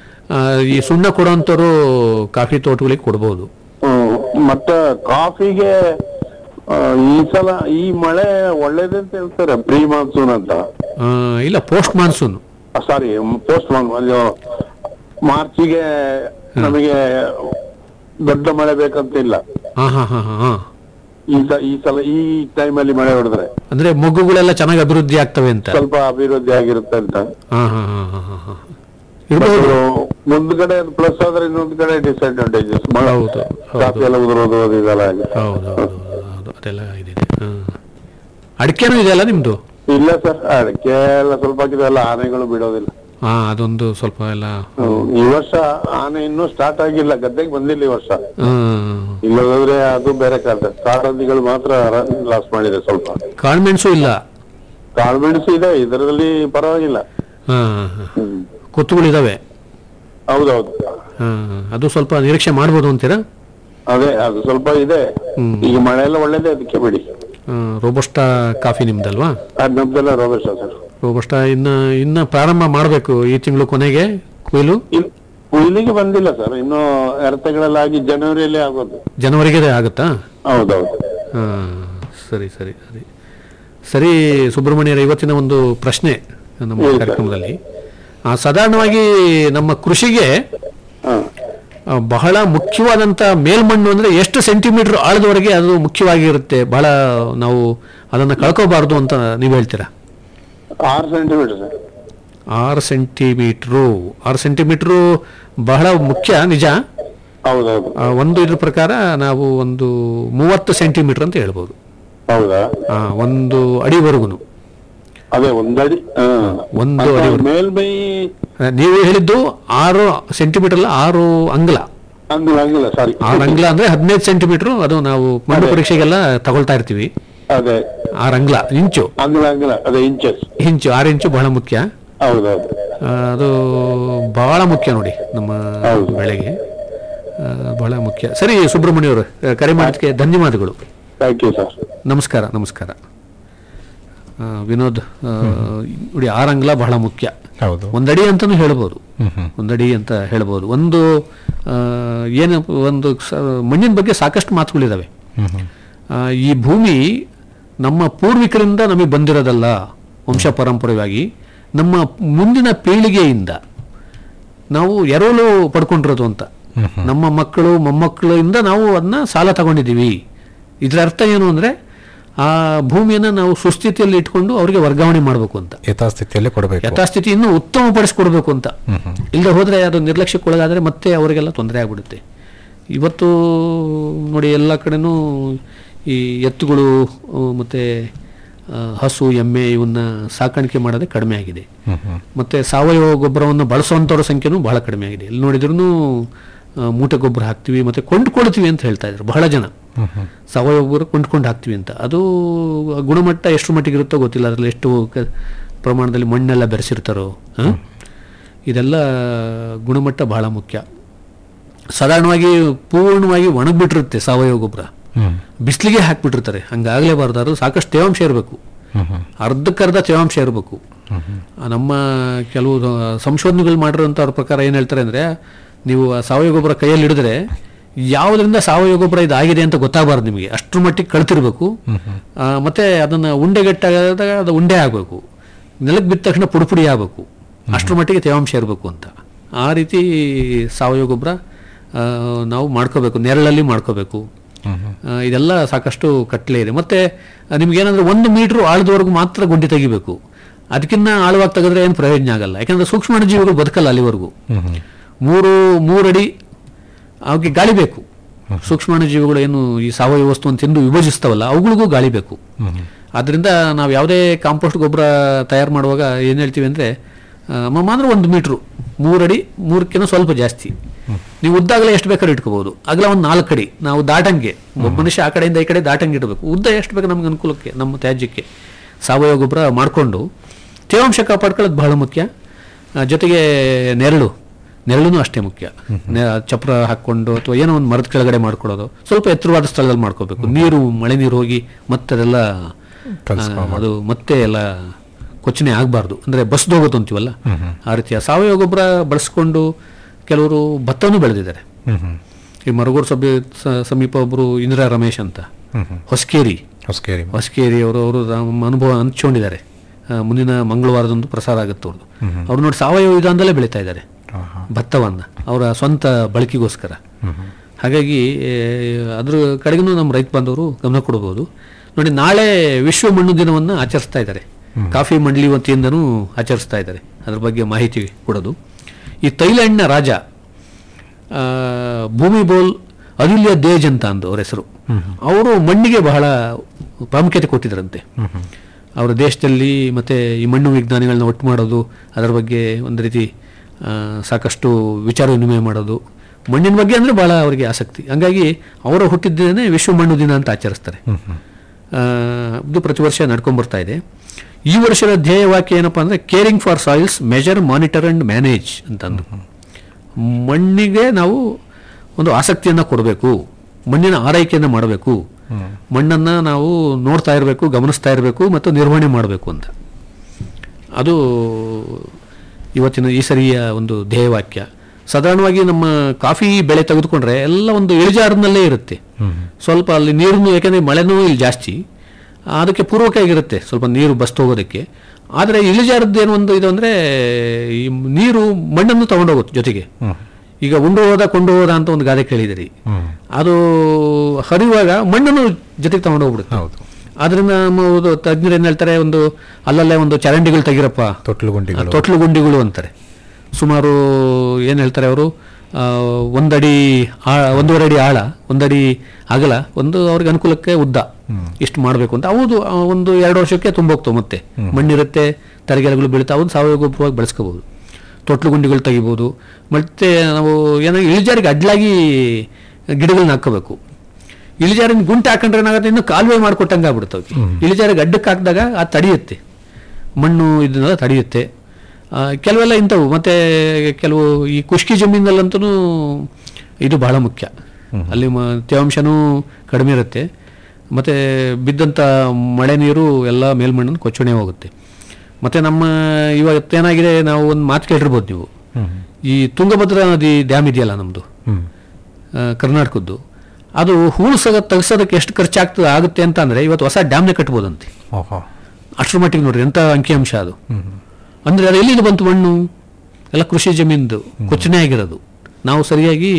ಈ ಸುಣ್ಣ ಕೊಡೋಂಥವ್ರು ಕಾಫಿ ತೋಟಗಳಿಗೆ ಕೊಡ್ಬೋದು ಹ್ಮ್. ಮತ್ತೆ ಕಾಫಿಗೆ ಆ, ಈ ಸಲ ಈ ಮಳೆ ಒಳ್ಳೇದೆ ಅಂತ ಹೇಳ್ತಾರೆ ಪ್ರೀ ಮಾನ್ಸೂನ್ ಅಂತ ಆ, ಇಲ್ಲ ಪೋಸ್ಟ್ ಮಾನ್ಸೂನ್ ಸಾರಿ ಪೋಸ್ಟ್ ಅದು ಮಾರ್ಚಿಗೆ ನಮಗೆ ದೊಡ್ಡ ಮಳೆ ಬೇಕಂತ ಇಲ್ಲ ಹಾ ಹಾ ಹಾ ಹಾ ಹಾ ಈ ಸ- ಈ ಸಲ ಈ ಟೈಮಲ್ಲಿ ಮಳೆ ಹೊಡೆದ್ರೆ ಅಂದ್ರೆ ಮೊಗ್ಗುಗಳೆಲ್ಲ ಚೆನ್ನಾಗಿ ಅಭಿವೃದ್ಧಿ ಆಗ್ತವೆ ಅಂತ ಸ್ವಲ್ಪ ಅಭಿವೃದ್ಧಿ ಆಗಿರುತ್ತೆ ಅಂತ ಹಾ ಹಾ ಹಾ ಹಾ ಹಾ ಹಾ ಇರ್ಬೋದು ಮತ್ತು ಒಂದು ಕಡೆ ಪ್ಲಸ್ ಆದ್ರೆ ಇನ್ನೊಂದು ಕಡೆ ಡಿಸ್ಅಡ್ವಾಂಟೇಜಸ್ ಮಳೆ ಹೌದು, ಹೌದು. ಕಾಫಿ ಎಲ್ಲ ಉದುರೋದು ಅದು ಇದೆಲ್ಲ ಆಗಿದೆ ಹೌದು ಹೌದು ಹೌದು, ಹೌದು ಅದೆಲ್ಲ ಇದೆ ಹಾ ಅಡಿಕೆನೂ ಇದೆಯಲ್ಲ ನಿಮ್ದು ಇಲ್ಲ ಸರ್ ಅಡಿಕೆ ಎಲ್ಲ ಸ್ವಲ್ಪ ಆಗಿದೆ ಎಲ್ಲ ಆನೆಗಳು ಬಿಡೋದಿಲ್ಲ ಹಾ ಅದೊಂದು ಸ್ವಲ್ಪ ಎಲ್ಲ ಹ್ಮ್. ಈ ವರ್ಷ ಆನೆ ಇನ್ನೂ ಸ್ಟಾರ್ಟ್ ಆಗಿಲ್ಲ ಗದ್ದೆಗೆ ಬಂದಿಲ್ಲ ಈ ವರ್ಷ ಹಾ ಇಲ್ಲದ್ರೆ ಅದು ಬೇರೆ ಕಾರಣ ಕಾಡಂದಿಗಳು ಮಾತ್ರ ಲಾಸ್ ಮಾಡಿದೆ ಸ್ವಲ್ಪ ಕಾಳುಮೆಣಸು ಇಲ್ಲ ಕಾಳುಮೆಣಸು ಇದೆ ಇದರಲ್ಲಿ ಪರವಾಗಿಲ್ಲ ಹಾ ಹಾ ಕೊತ್ತುಗಳಿದಾವೆ ಹೌದೌದು ಹಾ ಅದು ಸ್ವಲ್ಪ ನಿರೀಕ್ಷೆ ಮಾಡ್ಬೋದು ಅಂತೀರಾ ಅದೇ ಅದು ಸ್ವಲ್ಪ ಇದೆ ಹ್ಮ್. ಈಗ ಮಳೆ ಎಲ್ಲ ಒಳ್ಳೇದೇ ಅದಕ್ಕೆ ಬಿಡಿ ರೋಬಸ್ಟಾ ಕಾಫಿ ನಿಮ್ದಲ್ವಾ ಅದ್ ನಮ್ದೆಲ್ಲ ರೋಗೇಶ ಸರ್ ರೋಬಸ್ಟಾ ಇನ್ನ ಇನ್ನ ಪ್ರಾರಂಭ ಮಾಡಬೇಕು ಈ ತಿಂಗಳು ಕೊನೆಗೆ ಕೊಯ್ಲು ಇಲ್ಲಿಗೆ ಬಂದಿಲ್ಲ ಸರ್ ಇನ್ನು ಎರತೆಗಳೆಲ್ಲಾಗಿ ಜನವರಿಯಲ್ಲಿ ಆಗೋದು ಜನವರಿಗೆ ಆಗುತ್ತಾ ಹೌದೌದು ಹಾ ಸರಿ ಸರಿ ಸರಿ ಸರಿ ಸುಬ್ರಹ್ಮಣ್ಯರ ಇವತ್ತಿನ ಒಂದು ಪ್ರಶ್ನೆ ನಮ್ಮ ಹೇಳಿ ಸರ್. ಕಾರ್ಯಕ್ರಮದಲ್ಲಿ ಆ, ಸಾಧಾರಣವಾಗಿ ನಮ್ಮ ಕೃಷಿಗೆ ಆ, ಬಹಳ ಮುಖ್ಯವಾದಂತ ಮೇಲ್ಮಣ್ಣು ಅಂದ್ರೆ ಎಷ್ಟು ಸೆಂಟಿಮೀಟರ್ ಆಳದವರೆಗೆ ಅದು ಮುಖ್ಯವಾಗಿರುತ್ತೆ ಬಹಳ ನಾವು ಅದನ್ನ ಕಳ್ಕೋಬಾರ್ದು ಅಂತ ನೀವು ಹೇಳ್ತೀರಾ ಆರು ಸೆಂಟಿಮೀಟರ್ ಸರ್ ಆರು ಸೆಂಟಿಮೀಟ್ರು ಆರು ಸೆಂಟಿಮೀಟ್ರು ಬಹಳ ಮುಖ್ಯ ನಿಜ ಹೌದೌದು ಆ, ಒಂದು ಇದ್ರ ಪ್ರಕಾರ ನಾವು ಒಂದು ಮೂವತ್ತು ಸೆಂಟಿಮೀಟರ್ ಅಂತ ಹೇಳ್ಬೋದು ಹೌದಾ ಆ, ಒಂದು ಅಡಿವರೆಗೂ ಅದೇ ಒಂದಡಿ ಹಾ. ಒಂದು ಅಥವಾ ಅಡಿವರೆಗೂ. ಮೇಲ್ಮೈ ನೀವು ಹೇಳಿದ್ದು ಆರು ಸೆಂಟಿಮೀಟರ್ ಅಲ್ಲ ಆರು ಅಂಗ್ಲ ಅಂಗಿಲ್ಲ ಅಂಗಿಲ್ಲ ಸಾರಿ ಆರು ಅಂಗ್ಲ ಅಂದ್ರೆ ಹದಿನೈದು ಸೆಂಟಿಮೀಟರ್ ಅದು ನಾವು ಮಣ್ಣು ಪರೀಕ್ಷೆಗೆಲ್ಲ ತಗೊಳ್ತಾ ಇರ್ತೀವಿ ಅದೇ ಆರು ಅಂಗ್ಲ ಇಂಚು ಅಂಗಿಲ್ಲ ಅಂಗಿಲ್ಲ ಅದೇ ಇಂಚಸ್ ಇಂಚು ಆರು ಇಂಚು ಬಹಳ ಮುಖ್ಯ ಹೌದೌದು ಆ, ಅದು ಬಹಳ ಮುಖ್ಯ ನೋಡಿ ನಮ್ಮ ಹೌದು. ಬೆಳೆಗೆ ಆ, ಬಹಳ ಮುಖ್ಯ ಸರಿ ಸುಬ್ರಹ್ಮಣ್ಯ ಅವರು ಕರೆ ಮಾಡೋದಕ್ಕೆ ಧನ್ಯವಾದಗಳು ಥ್ಯಾಂಕ್ ಯು ಸರ್ ನಮಸ್ಕಾರ ನಮಸ್ಕಾರ ಆ, ವಿನೋದ್ ಆ, ನೋಡಿ ಆರು ಅಂಗ್ಲ ಬಹಳ ಮುಖ್ಯ ಹೌದು ಒಂದಡಿ ಅಂತಾನು ಹೇಳ್ಬೋದು ಹ್ಮ್ ಹ್ಮ್ ಒಂದಡಿ ಅಂತ ಹೇಳ್ಬೋದು ಒಂದು ಆ, ಏನು ಒಂದು ಸ- ಮಣ್ಣಿನ ಬಗ್ಗೆ ಸಾಕಷ್ಟು ಮಾತುಗಳಿದಾವೆ ಹ್ಮ್ ಹ್ಮ್ ಆ, ಈ ಭೂಮಿ ನಮ್ಮ ಪೂರ್ವಿಕರಿಂದ ನಮಗೆ ಬಂದಿರೋದಲ್ಲ ವಂಶ ಪರಂಪರೆಯಾಗಿ ನಮ್ಮ ಮುಂದಿನ ಪೀಳಿಗೆಯಿಂದ ನಾವು ಎರವಲು ಪಡ್ಕೊಂಡಿರೋದು ಅಂತ ನಮ್ಮ ಮಕ್ಕಳು ಮೊಮ್ಮಕ್ಕಳಿಂದ ನಾವು ಅದನ್ನ ಸಾಲ ತಗೊಂಡಿದ್ದೀವಿ ಇದರ ಅರ್ಥ ಏನು ಅಂದ್ರೆ ಆ ಭೂಮಿಯನ್ನ ನಾವು ಸುಸ್ಥಿತಿಯಲ್ಲಿ ಇಟ್ಕೊಂಡು ಅವರಿಗೆ ವರ್ಗಾವಣೆ ಮಾಡಬೇಕು ಅಂತ ಯಥಾಸ್ಥಿತಿಯಲ್ಲಿ ಕೊಡಬೇಕು ಯಥಾಸ್ಥಿತಿ ಇನ್ನೂ ಉತ್ತಮಪಡಿಸ್ಕೊಡ್ಬೇಕು ಅಂತ ಹ್ಮ್ ಹ್ಮ್ ಇಲ್ಲದೆ ಹೋದ್ರೆ ಅದು ನಿರ್ಲಕ್ಷ್ಯಕ್ಕೊಳಗಾದ್ರೆ ಮತ್ತೆ ಅವರಿಗೆಲ್ಲ ತೊಂದರೆ ಆಗ್ಬಿಡುತ್ತೆ ಇವತ್ತು ನೋಡಿ ಎಲ್ಲ ಕಡೆನೂ ಈ ಎತ್ತುಗಳು ಆ, ಮತ್ತೆ ಆ, ಹಸು ಎಮ್ಮೆ ಇವನ್ನ ಸಾಕಾಣಿಕೆ ಮಾಡೋದೇ ಕಡಿಮೆ ಆಗಿದೆ ಹ್ಮ್ ಹ್ಮ್ ಮತ್ತೆ ಸಾವಯವ ಗೊಬ್ಬರವನ್ನು ಬಳಸುವಂಥವ್ರ ಸಂಖ್ಯೆನೂ ಬಹಳ ಕಡಿಮೆ ಆಗಿದೆ ಎಲ್ಲಿ ನೋಡಿದ್ರೂ ಮೂಟೆ ಗೊಬ್ಬರ ಹಾಕ್ತಿವಿ ಮತ್ತೆ ಕೊಂಡ್ಕೊಳ್ತೀವಿ ಅಂತ ಹೇಳ್ತಾ ಇದ್ರು ಬಹಳ ಜನ ಹ್ಮ್ ಹ್ಮ್ ಸಾವಯವ ಗೊಬ್ಬರ ಕೊಂಡ್ಕೊಂಡು ಹಾಕ್ತಿವಿ ಅಂತ ಅದು ಗುಣಮಟ್ಟ ಎಷ್ಟು ಮಟ್ಟಿಗೆ ಇರುತ್ತೋ ಗೊತ್ತಿಲ್ಲ ಅದರಲ್ಲಿ ಎಷ್ಟು ಕ- ಪ್ರಮಾಣದಲ್ಲಿ ಮಣ್ಣೆಲ್ಲ ಬೆರೆಸಿರ್ತಾರೋ ಹ? ಇದೆಲ್ಲ ಗುಣಮಟ್ಟ ಬಹಳ ಮುಖ್ಯ ಸಾಧಾರಣವಾಗಿ ಪೂರ್ಣವಾಗಿ ಒಣಗ್ಬಿಟ್ಟಿರುತ್ತೆ ಸಾವಯವ ಗೊಬ್ಬರ ಹ್ಮ್ ಬಿಸಿಲಿಗೆ ಹಾಕ್ಬಿಟ್ಟಿರ್ತಾರೆ ಹಂಗಾಗಲೇಬಾರ್ದು ಅದು ಸಾಕಷ್ಟು ತೇವಾಂಶ ಇರಬೇಕು ಹ್ಮ್ ಹ್ಮ್ ಅರ್ಧಕ್ಕರ್ಧ ತೇವಾಂಶ ಇರಬೇಕು ನಮ್ಮ ಕೆಲವು ಸಂಶೋಧನೆಗಳು ಮಾಡಿರೋಂಥವ್ರ ಪ್ರಕಾರ ಏನು ಹೇಳ್ತಾರೆ ಅಂದರೆ ನೀವು ಆ ಸಾವಯವ ಗೊಬ್ಬರ ಕೈಯಲ್ಲಿ ಹಿಡಿದ್ರೆ ಯಾವುದರಿಂದ ಸಾವಯವ ಗೊಬ್ಬರ ಇದಾಗಿದೆ ಅಂತ ಗೊತ್ತಾಗಬಾರ್ದು ನಿಮಗೆ ಅಷ್ಟರ ಮಟ್ಟಿಗೆ ಕಳ್ತಿರ್ಬೇಕು ಆ, ಮತ್ತೆ ಅದನ್ನ ಉಂಡೆಗಟ್ಟಾದಾಗ ಅದು ಉಂಡೆ ಆಗಬೇಕು ನೆಲಕ್ಕೆ ಬಿದ್ದ ತಕ್ಷಣ ಪುಡಿ ಪುಡಿ ಆಗಬೇಕು ಅಷ್ಟರ ಮಟ್ಟಿಗೆ ತೇವಾಂಶ ಇರಬೇಕು ಅಂತ ಆ ರೀತಿ ಸಾವಯವ ಗೊಬ್ಬರ ಆ, ನಾವು ಮಾಡ್ಕೋಬೇಕು ನೆರಳಲ್ಲಿ ಮಾಡ್ಕೋಬೇಕು ಆ, ಇದೆಲ್ಲ ಸಾಕಷ್ಟು ಕಟ್ಲೆ ಇದೆ ಮತ್ತೆ ಆ, ನಿಮ್ಗೇನಂದ್ರೆ ಒಂದು ಮೀಟರ್ ಆಳದವರೆಗೂ ಮಾತ್ರ ಗುಂಡಿ ತೆಗಿಬೇಕು ಅದಕ್ಕಿಂತ ಆಳವಾಗಿ ತೆಗೆದ್ರೆ ಏನು ಪ್ರಯೋಜನ ಆಗಲ್ಲ ಯಾಕಂದ್ರೆ ಸೂಕ್ಷ್ಮ ಜೀವಿಗಳು ಬದುಕಲ್ಲ ಅಲ್ಲಿವರೆಗೂ ಹ್ಮ್ ಹ್ಮ್ ಮೂರು ಮೂರಡಿ ಅವಕ್ಕೆ ಗಾಳಿ ಬೇಕು ಸೂಕ್ಷ್ಮ ಜೀವಿಗಳು ಏನು ಈ ಸಾವಯವ ವಸ್ತುವನ್ನು ತಿಂದು ವಿಭಜಿಸ್ತಾವಲ್ಲ ಅವುಗಳಿಗೂ ಗಾಳಿ ಬೇಕು ಆದ್ರಿಂದ ನಾವು ಯಾವುದೇ ಕಾಂಪೋಸ್ಟ್ ಗೊಬ್ಬರ ತಯಾರು ಮಾಡುವಾಗ ಏನು ಹೇಳ್ತೀವಿ ಅಂದರೆ ಅಂದ್ರೆ ಒಂದು ಮೀಟ್ರು ಮೂರಡಿ ಮೂರಕ್ಕಿಂತ ಸ್ವಲ್ಪ ಜಾಸ್ತಿ ನೀವು ಉದ್ದಾಗಲೇ ಎಷ್ಟು ಬೇಕಾದ್ರೂ ಇಟ್ಕೋಬಹುದು ಅಗಲ ಒಂದು ನಾಲ್ಕು ಅಡಿ ನಾವು ದಾಟಂಗೆ ಒಬ್ಬ ಮನುಷ್ಯ ಆ ಕಡೆಯಿಂದ ಈ ಕಡೆ ದಾಟಂಗೆ ಇಡಬೇಕು ಉದ್ದ ಎಷ್ಟು ಬೇಕು ನಮ್ಗೆ ಅನುಕೂಲಕ್ಕೆ ನಮ್ಮ ತ್ಯಾಜ್ಯಕ್ಕೆ ಸಾವಯವ ಗೊಬ್ಬರ ಮಾಡಿಕೊಂಡು ತೇವಾಂಶ ಕಾಪಾಡ್ಕೊಳ್ಳೋದು ಬಹಳ ಮುಖ್ಯ ಆ, ಜೊತೆಗೆ ನೆರಳು ನೆರಳು ಅಷ್ಟೇ ಮುಖ್ಯ ನೆ- ಚಪ್ರ ಹಾಕ್ಕೊಂಡು ಅಥವಾ ಏನೋ ಒಂದು ಮರದ ಕೆಳಗಡೆ ಮಾಡ್ಕೊಳ್ಳೋದು ಸ್ವಲ್ಪ ಎತ್ತರವಾದ ಸ್ಥಳದಲ್ಲಿ ಮಾಡ್ಕೋಬೇಕು ನೀರು ಮಳೆ ನೀರು ಹೋಗಿ ಮತ್ತೆ ಅದೆಲ್ಲ ಆ, ಅದು ಮತ್ತೆ ಎಲ್ಲ ಕೊಚ್ಚನೆ ಆಗಬಾರ್ದು ಅಂದ್ರೆ ಬಸ್ದು ಹೋಗುತ್ತೆ ಅಂತೀವಲ್ಲ ಆ ರೀತಿಯ ಸಾವಯವ ಗೊಬ್ಬರ ಬಳಸ್ಕೊಂಡು ಕೆಲವರು ಭತ್ತವನ್ನು ಬೆಳೆದಿದ್ದಾರೆ ಹ್ಮ್ ಹ್ಮ್ ಈ ಮರಗೂರು ಸಭೆ ಸ- ಸಮೀಪ ಒಬ್ಬರು ಇಂದಿರಾ ರಮೇಶ್ ಅಂತ ಹ್ಮ್ ಹ್ಮ್ ಹೊಸಕೇರಿ ಹೊಸಕೇರಿ ಹೊಸಕೇರಿ ಅವರು ಅವರು ನಮ್ಮ ಅನುಭವ ಹಂಚ್ಕೊಂಡಿದ್ದಾರೆ ಆ, ಮುಂದಿನ ಮಂಗಳವಾರದಂದು ಪ್ರಸಾರ ಆಗುತ್ತೆ ಅವ್ರದ್ದು ಅವ್ರು ನೋಡಿ ಸಾವಯವ ವಿಧಾನದಲ್ಲೇ ಬೆಳೀತಾ ಇದ್ದಾರೆ ಭತ್ತವನ್ನು ಅವರ ಸ್ವಂತ ಬಳಕೆಗೋಸ್ಕರ ಹಾಗಾಗಿ ಏ, ಅದ್ರ ಕಡೆಗೂ ನಮ್ಮ ರೈತ ಬಾಂಧವರು ಗಮನ ಕೊಡಬಹುದು ನೋಡಿ ನಾಳೆ ವಿಶ್ವ ಮಣ್ಣು ದಿನವನ್ನು ಆಚರಿಸ್ತಾ ಇದ್ದಾರೆ ಕಾಫಿ ಮಂಡಳಿ ವತಿಯಿಂದನೂ ಆಚರಿಸ್ತಾ ಇದ್ದಾರೆ ಅದ್ರ ಬಗ್ಗೆ ಮಾಹಿತಿ ಕೊಡೋದು ಈ ಥೈಲ್ಯಾಂಡ್ನ ರಾಜ ಆ, ಭೂಮಿ ಬೋಲ್ ಅದುಲ್ಯ ದೇಜ್ ಅಂತ ಅಂದು ಅವ್ರ ಹೆಸರು ಅವರು ಮಣ್ಣಿಗೆ ಬಹಳ ಪ್ರಾಮುಖ್ಯತೆ ಕೊಟ್ಟಿದ್ದರಂತೆ ಅವರ ದೇಶದಲ್ಲಿ ಮತ್ತೆ ಈ ಮಣ್ಣು ವಿಜ್ಞಾನಿಗಳನ್ನ ಒಟ್ಟು ಮಾಡೋದು ಅದರ ಬಗ್ಗೆ ಒಂದು ರೀತಿ ಆ, ಸಾಕಷ್ಟು ವಿಚಾರ ವಿನಿಮಯ ಮಾಡೋದು ಮಣ್ಣಿನ ಬಗ್ಗೆ ಅಂದರೆ ಬಹಳ ಅವರಿಗೆ ಆಸಕ್ತಿ ಹಂಗಾಗಿ ಅವರ ಹುಟ್ಟಿದ್ದೇನೆ ವಿಶ್ವ ಮಣ್ಣು ದಿನ ಅಂತ ಆಚರಿಸ್ತಾರೆ ಆ, ಇದು ಪ್ರತಿ ವರ್ಷ ನಡ್ಕೊಂಡ್ ಬರ್ತಾ ಇದೆ ಈ ವರ್ಷದ ಧ್ಯೇಯ ವಾಕ್ಯ ಏನಪ್ಪಾ ಅಂದ್ರೆ caring for soils measure monitor and manage ಅಂತಂದು ಮಣ್ಣಿಗೆ ನಾವು ಒಂದು ಆಸಕ್ತಿಯನ್ನು ಕೊಡಬೇಕು ಮಣ್ಣಿನ ಆರೈಕೆಯನ್ನು ಮಾಡಬೇಕು ಮಣ್ಣನ್ನು ನಾವು ನೋಡ್ತಾ ಇರಬೇಕು ಗಮನಿಸ್ತಾ ಇರಬೇಕು ಮತ್ತು ನಿರ್ವಹಣೆ ಮಾಡಬೇಕು ಅಂತ ಅದು ಇವತ್ತಿನ ಈ ಸರಿಯ ಒಂದು ಧ್ಯೇಯವಾಕ್ಯ ಸಾಧಾರಣವಾಗಿ ನಮ್ಮ ಕಾಫಿ ಬೆಳೆ ತೆಗೆದುಕೊಂಡ್ರೆ ಎಲ್ಲ ಒಂದು ಇಳಿಜಾರಿನಲ್ಲೇ ಇರುತ್ತೆ ಸ್ವಲ್ಪ ಅಲ್ಲಿ ನೀರನ್ನು ಯಾಕೆಂದರೆ ಮಳೆನೂ ಇಲ್ಲಿ ಜಾಸ್ತಿ ಅದಕ್ಕೆ ಪೂರ್ವಕವಾಗಿರುತ್ತೆ ಸ್ವಲ್ಪ ನೀರು ಬಸ್ತು ಹೋಗೋದಕ್ಕೆ ಆದರೆ ಇಳಿಜಾರದ್ದು ಏನು ಒಂದು ಇದು ಅಂದರೆ ಈ ನೀರು ಮಣ್ಣನ್ನು ತಗೊಂಡೋಗುತ್ತೆ ಜೊತೆಗೆ ಈಗ ಉಂಡು ಹೋದ ಕೊಂಡು ಹೋದ ಅಂತ ಒಂದು ಗಾದೆ ಕೇಳಿದಿರಿ ಅದು ಹರಿಯುವಾಗ ಮಣ್ಣನ್ನು ಜೊತೆಗೆ ತಗೊಂಡೋಗ್ಬಿಡುತ್ತೆ ಹೌದು ಆದ್ರಿಂದ ನಮ್ಮ ಒಂದು ತಜ್ಞರು ಏನ್ ಹೇಳ್ತಾರೆ ಒಂದು ಅಲ್ಲಲ್ಲೇ ಒಂದು ಚರಂಡಿಗಳು ತೆಗಿರಪ್ಪ ತೊಟ್ಲು ಗುಂಡಿಗಳು ತೊಟ್ಲು ಗುಂಡಿಗಳು ಅಂತಾರೆ ಸುಮಾರು ಏನು ಹೇಳ್ತಾರೆ ಅವರು ಒಂದಡಿ ಆ ಒಂದೂವರೆ ಅಡಿ ಆಳ ಒಂದಡಿ ಅಗಲ ಒಂದು ಅವ್ರಿಗೆ ಅನುಕೂಲಕ್ಕೆ ಉದ್ದ ಇಷ್ಟು ಮಾಡಬೇಕು ಅಂತ ಹೌದು ಆ, ಒಂದು ಎರಡು ವರ್ಷಕ್ಕೆ ತುಂಬೋಗ್ತಾವೆ ಮತ್ತೆ ಮಣ್ಣಿರುತ್ತೆ ತರಗೆಲೆಗಳು ಬೀಳುತ್ತೆ ಅವನು ಸಾವಯವ ಗೊಬ್ಬರವಾಗಿ ಬೆಳೆಸ್ಕೋಬಹುದು ತೊಟ್ಲು ಗುಂಡಿಗಳು ತೆಗಿಬೋದು ಮತ್ತೆ ನಾವು ಏನೋ ಇಳಿಜಾರಿಗೆ ಅಡ್ಲಾಗಿ ಗಿಡಗಳನ್ನ ಹಾಕೋಬೇಕು ಇಳಿಜಾರಿನ ಗುಂಟೆ ಹಾಕೊಂಡ್ರೆ ಏನಾಗುತ್ತೆ ಇನ್ನು ಕಾಲುವೆ ಮಾಡಿಕೊಟ್ಟಂಗೆ ಆಗ್ಬಿಡ್ತವೆ ಇಳಿಜಾರಿಗೆ ಅಡ್ಡಕ್ಕೆ ಹಾಕಿದಾಗ ಅದು ತಡೆಯುತ್ತೆ ಮಣ್ಣು ಇದನ್ನೆಲ್ಲ ತಡೆಯುತ್ತೆ ಆ, ಕೆಲವೆಲ್ಲ ಇಂಥವು ಮತ್ತೆ ಕೆಲವು ಈ ಖುಷ್ಕಿ ಜಮೀನಲ್ಲಂತೂ ಇದು ಬಹಳ ಮುಖ್ಯ ಅಲ್ಲಿ ಮ ತೇವಾಂಶನೂ ಕಡಿಮೆ ಇರುತ್ತೆ ಮತ್ತೆ ಬಿದ್ದಂಥ ಮಳೆ ನೀರು ಎಲ್ಲ ಮೇಲ್ಮಣ್ಣನ್ನು ಕೊಚ್ಚಣೆ ಹೋಗುತ್ತೆ ಮತ್ತೆ ನಮ್ಮ ಇವತ್ತೇನಾಗಿದೆ ನಾವು ಒಂದು ಮಾತು ಕೇಳಿರ್ಬೋದು ನೀವು ಈ ತುಂಗಭದ್ರಾ ನದಿ ಡ್ಯಾಮ್ ಇದೆಯಲ್ಲ ನಮ್ಮದು ಹ್ಮ್ ಕರ್ನಾಟಕದ್ದು ಅದು ಹೂಳ್ಸೋದ ತೆಗ್ಸೋದಕ್ಕೆ ಎಷ್ಟು ಖರ್ಚಾಗ್ತದೆ ಆಗುತ್ತೆ ಅಂತ ಅಂದ್ರೆ ಇವತ್ತು ಹೊಸ ಡ್ಯಾಮ್ನೇ ಕಟ್ಬೋದಂತೆ ಓಹೋ ಅಷ್ಟರ ಮಟ್ಟಿಗೆ ನೋಡ್ರಿ ಎಂಥ ಅಂಕಿಅಂಶ ಅದು ಅಂದ್ರೆ ಅದು ಎಲ್ಲಿಂದ ಬಂತು ಮಣ್ಣು ಎಲ್ಲ ಕೃಷಿ ಜಮೀನ್ದು ಕೊಚ್ಚಣೆ ಆಗಿರೋದು ನಾವು ಸರಿಯಾಗಿ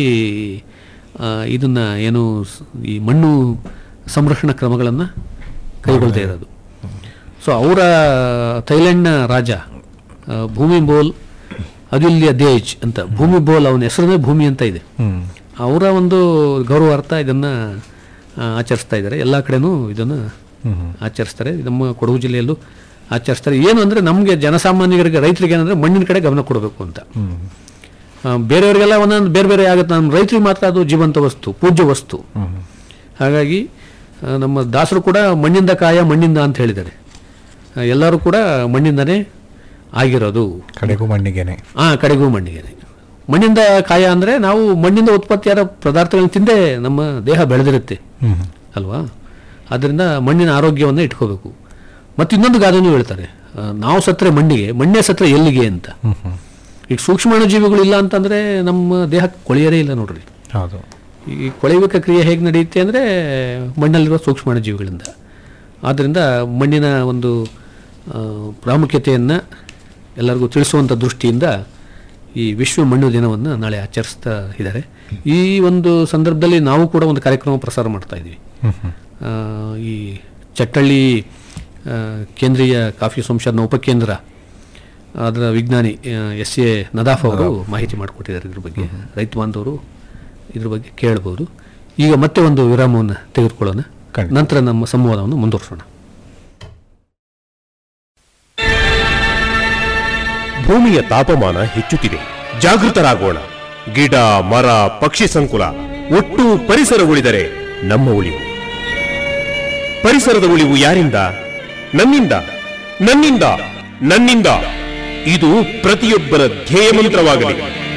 ಆ, ಇದನ್ನ ಏನು ಸ್- ಈ ಮಣ್ಣು ಸಂರಕ್ಷಣಾ ಕ್ರಮಗಳನ್ನು ಕೈಗೊಳ್ಳದೇ ಇರೋದು ಸೊ ಅವರ ಥೈಲ್ಯಾಂಡ್ನ ರಾಜ ಆ, ಭೂಮಿ ಬೋಲ್ ಅದುಲ್ಯ ದೇಜ್ ಅಂತ ಭೂಮಿ ಬೋಲ್ ಅವನ ಹೆಸರನ್ನೇ ಭೂಮಿ ಅಂತ ಇದೆ ಹ್ಮ್ ಅವರ ಒಂದು ಗೌರವಾರ್ಥ ಇದನ್ನ ಆ, ಆಚರಿಸ್ತಾ ಇದ್ದಾರೆ ಎಲ್ಲ ಕಡೆನೂ ಇದನ್ನ ಆಚರಿಸ್ತಾರೆ ನಮ್ಮ ಕೊಡಗು ಜಿಲ್ಲೆಯಲ್ಲೂ ಆಚರಿಸ್ತಾರೆ ಏನು ಅಂದ್ರೆ ನಮಗೆ ಜನಸಾಮಾನ್ಯರಿಗೆ ರೈತರಿಗೆ ಏನಂದ್ರೆ ಮಣ್ಣಿನ ಕಡೆ ಗಮನ ಕೊಡಬೇಕು ಅಂತ ಆ, ಬೇರೆಯವರಿಗೆಲ್ಲ ಒಂದೊಂದು ಬೇರೆ ಬೇರೆ ಆಗುತ್ತೆ ನಮ್ಮ ರೈತರಿಗೆ ಮಾತ್ರ ಅದು ಜೀವಂತ ವಸ್ತು ಪೂಜ್ಯ ವಸ್ತು ಹಾಗಾಗಿ ಆ, ನಮ್ಮ ದಾಸರು ಕೂಡ ಮಣ್ಣಿಂದ ಕಾಯ ಮಣ್ಣಿಂದ ಅಂತ ಹೇಳಿದ್ದಾರೆ ಆ, ಎಲ್ಲರೂ ಕೂಡ ಮಣ್ಣಿಂದನೇ ಆಗಿರೋದು ಕಡೆಗೂ ಮಣ್ಣಿಗೆನೆ ಆ ಕಡೆಗೂ ಮಣ್ಣಿಗೆ ಮಣ್ಣಿಂದ ಕಾಯ ಅಂದ್ರೆ ನಾವು ಮಣ್ಣಿಂದ ಉತ್ಪತ್ತಿಯಾದ ಪದಾರ್ಥಗಳನ್ನ ತಿಂದೇ ನಮ್ಮ ದೇಹ ಬೆಳೆದಿರುತ್ತೆ ಅಲ್ವಾ ಅದರಿಂದ ಮಣ್ಣಿನ ಆರೋಗ್ಯವನ್ನು ಇಟ್ಕೋಬೇಕು ಮತ್ತು ಇನ್ನೊಂದು ಗಾದೆನೂ ಹೇಳ್ತಾರೆ ಆ, ನಾವು ಸತ್ರೆ ಮಣ್ಣಿಗೆ ಮಣ್ಣೇ ಸತ್ರೆ ಎಲ್ಲಿಗೆ ಅಂತ ಈಗ ಸೂಕ್ಷ್ಮಾಣು ಜೀವಿಗಳು ಇಲ್ಲ ಅಂತಂದ್ರೆ ನಮ್ಮ ದೇಹಕ್ಕೆ ಕೊಳೆಯರೇ ಇಲ್ಲ ನೋಡ್ರಿ ಹೌದು ಈ ಕೊಳೆಯುವಿಕೆ ಕ್ರಿಯೆ ಹೇಗೆ ನಡೆಯುತ್ತೆ ಅಂದರೆ ಮಣ್ಣಲ್ಲಿರುವ ಸೂಕ್ಷ್ಮಾಣು ಜೀವಿಗಳಿಂದ ಆದ್ದರಿಂದ ಮಣ್ಣಿನ ಒಂದು ಆ, ಪ್ರಾಮುಖ್ಯತೆಯನ್ನು ಎಲ್ಲರಿಗೂ ತಿಳಿಸುವಂಥ ದೃಷ್ಟಿಯಿಂದ ಈ ವಿಶ್ವ ಮಣ್ಣು ದಿನವನ್ನು ನಾಳೆ ಆಚರಿಸ್ತಾ ಇದ್ದಾರೆ ಈ ಒಂದು ಸಂದರ್ಭದಲ್ಲಿ ನಾವು ಕೂಡ ಒಂದು ಕಾರ್ಯಕ್ರಮ ಪ್ರಸಾರ ಮಾಡ್ತಾ ಇದ್ದೀವಿ ಆ, ಈ ಚಟ್ಟಳ್ಳಿ ಆ, ಕೇಂದ್ರೀಯ ಕಾಫಿ ಸಂಶೋಧನಾ ಉಪಕೇಂದ್ರ ಅದರ ವಿಜ್ಞಾನಿ ಎಸ್ ಎ ನದಾಫ್ ಅವರು ಮಾಹಿತಿ ಮಾಡಿಕೊಟ್ಟಿದ್ದಾರೆ ಇದ್ರ ಬಗ್ಗೆ ರೈತ ಬಾಂಧವರು ಇದ್ರ ಬಗ್ಗೆ ಕೇಳ್ಬೋದು ಈಗ ಮತ್ತೆ ಒಂದು ವಿರಾಮವನ್ನು ತೆಗೆದುಕೊಳ್ಳೋಣ ಖಂಡಿತ. ನಂತರ ನಮ್ಮ ಸಂವಾದವನ್ನು ಮುಂದುವರಿಸೋಣ ಭೂಮಿಯ ತಾಪಮಾನ ಹೆಚ್ಚುತ್ತಿದೆ ಜಾಗೃತರಾಗೋಣ ಗಿಡ ಮರ ಪಕ್ಷಿ ಸಂಕುಲ ಒಟ್ಟು ಪರಿಸರ ಉಳಿದರೆ ನಮ್ಮ ಉಳಿವು ಪರಿಸರದ ಉಳಿವು ಯಾರಿಂದ ನನ್ನಿಂದ ನನ್ನಿಂದ ನನ್ನಿಂದ ಇದು ಪ್ರತಿಯೊಬ್ಬರ ಧ್ಯೇಯ ಮಂತ್ರವಾಗಲಿ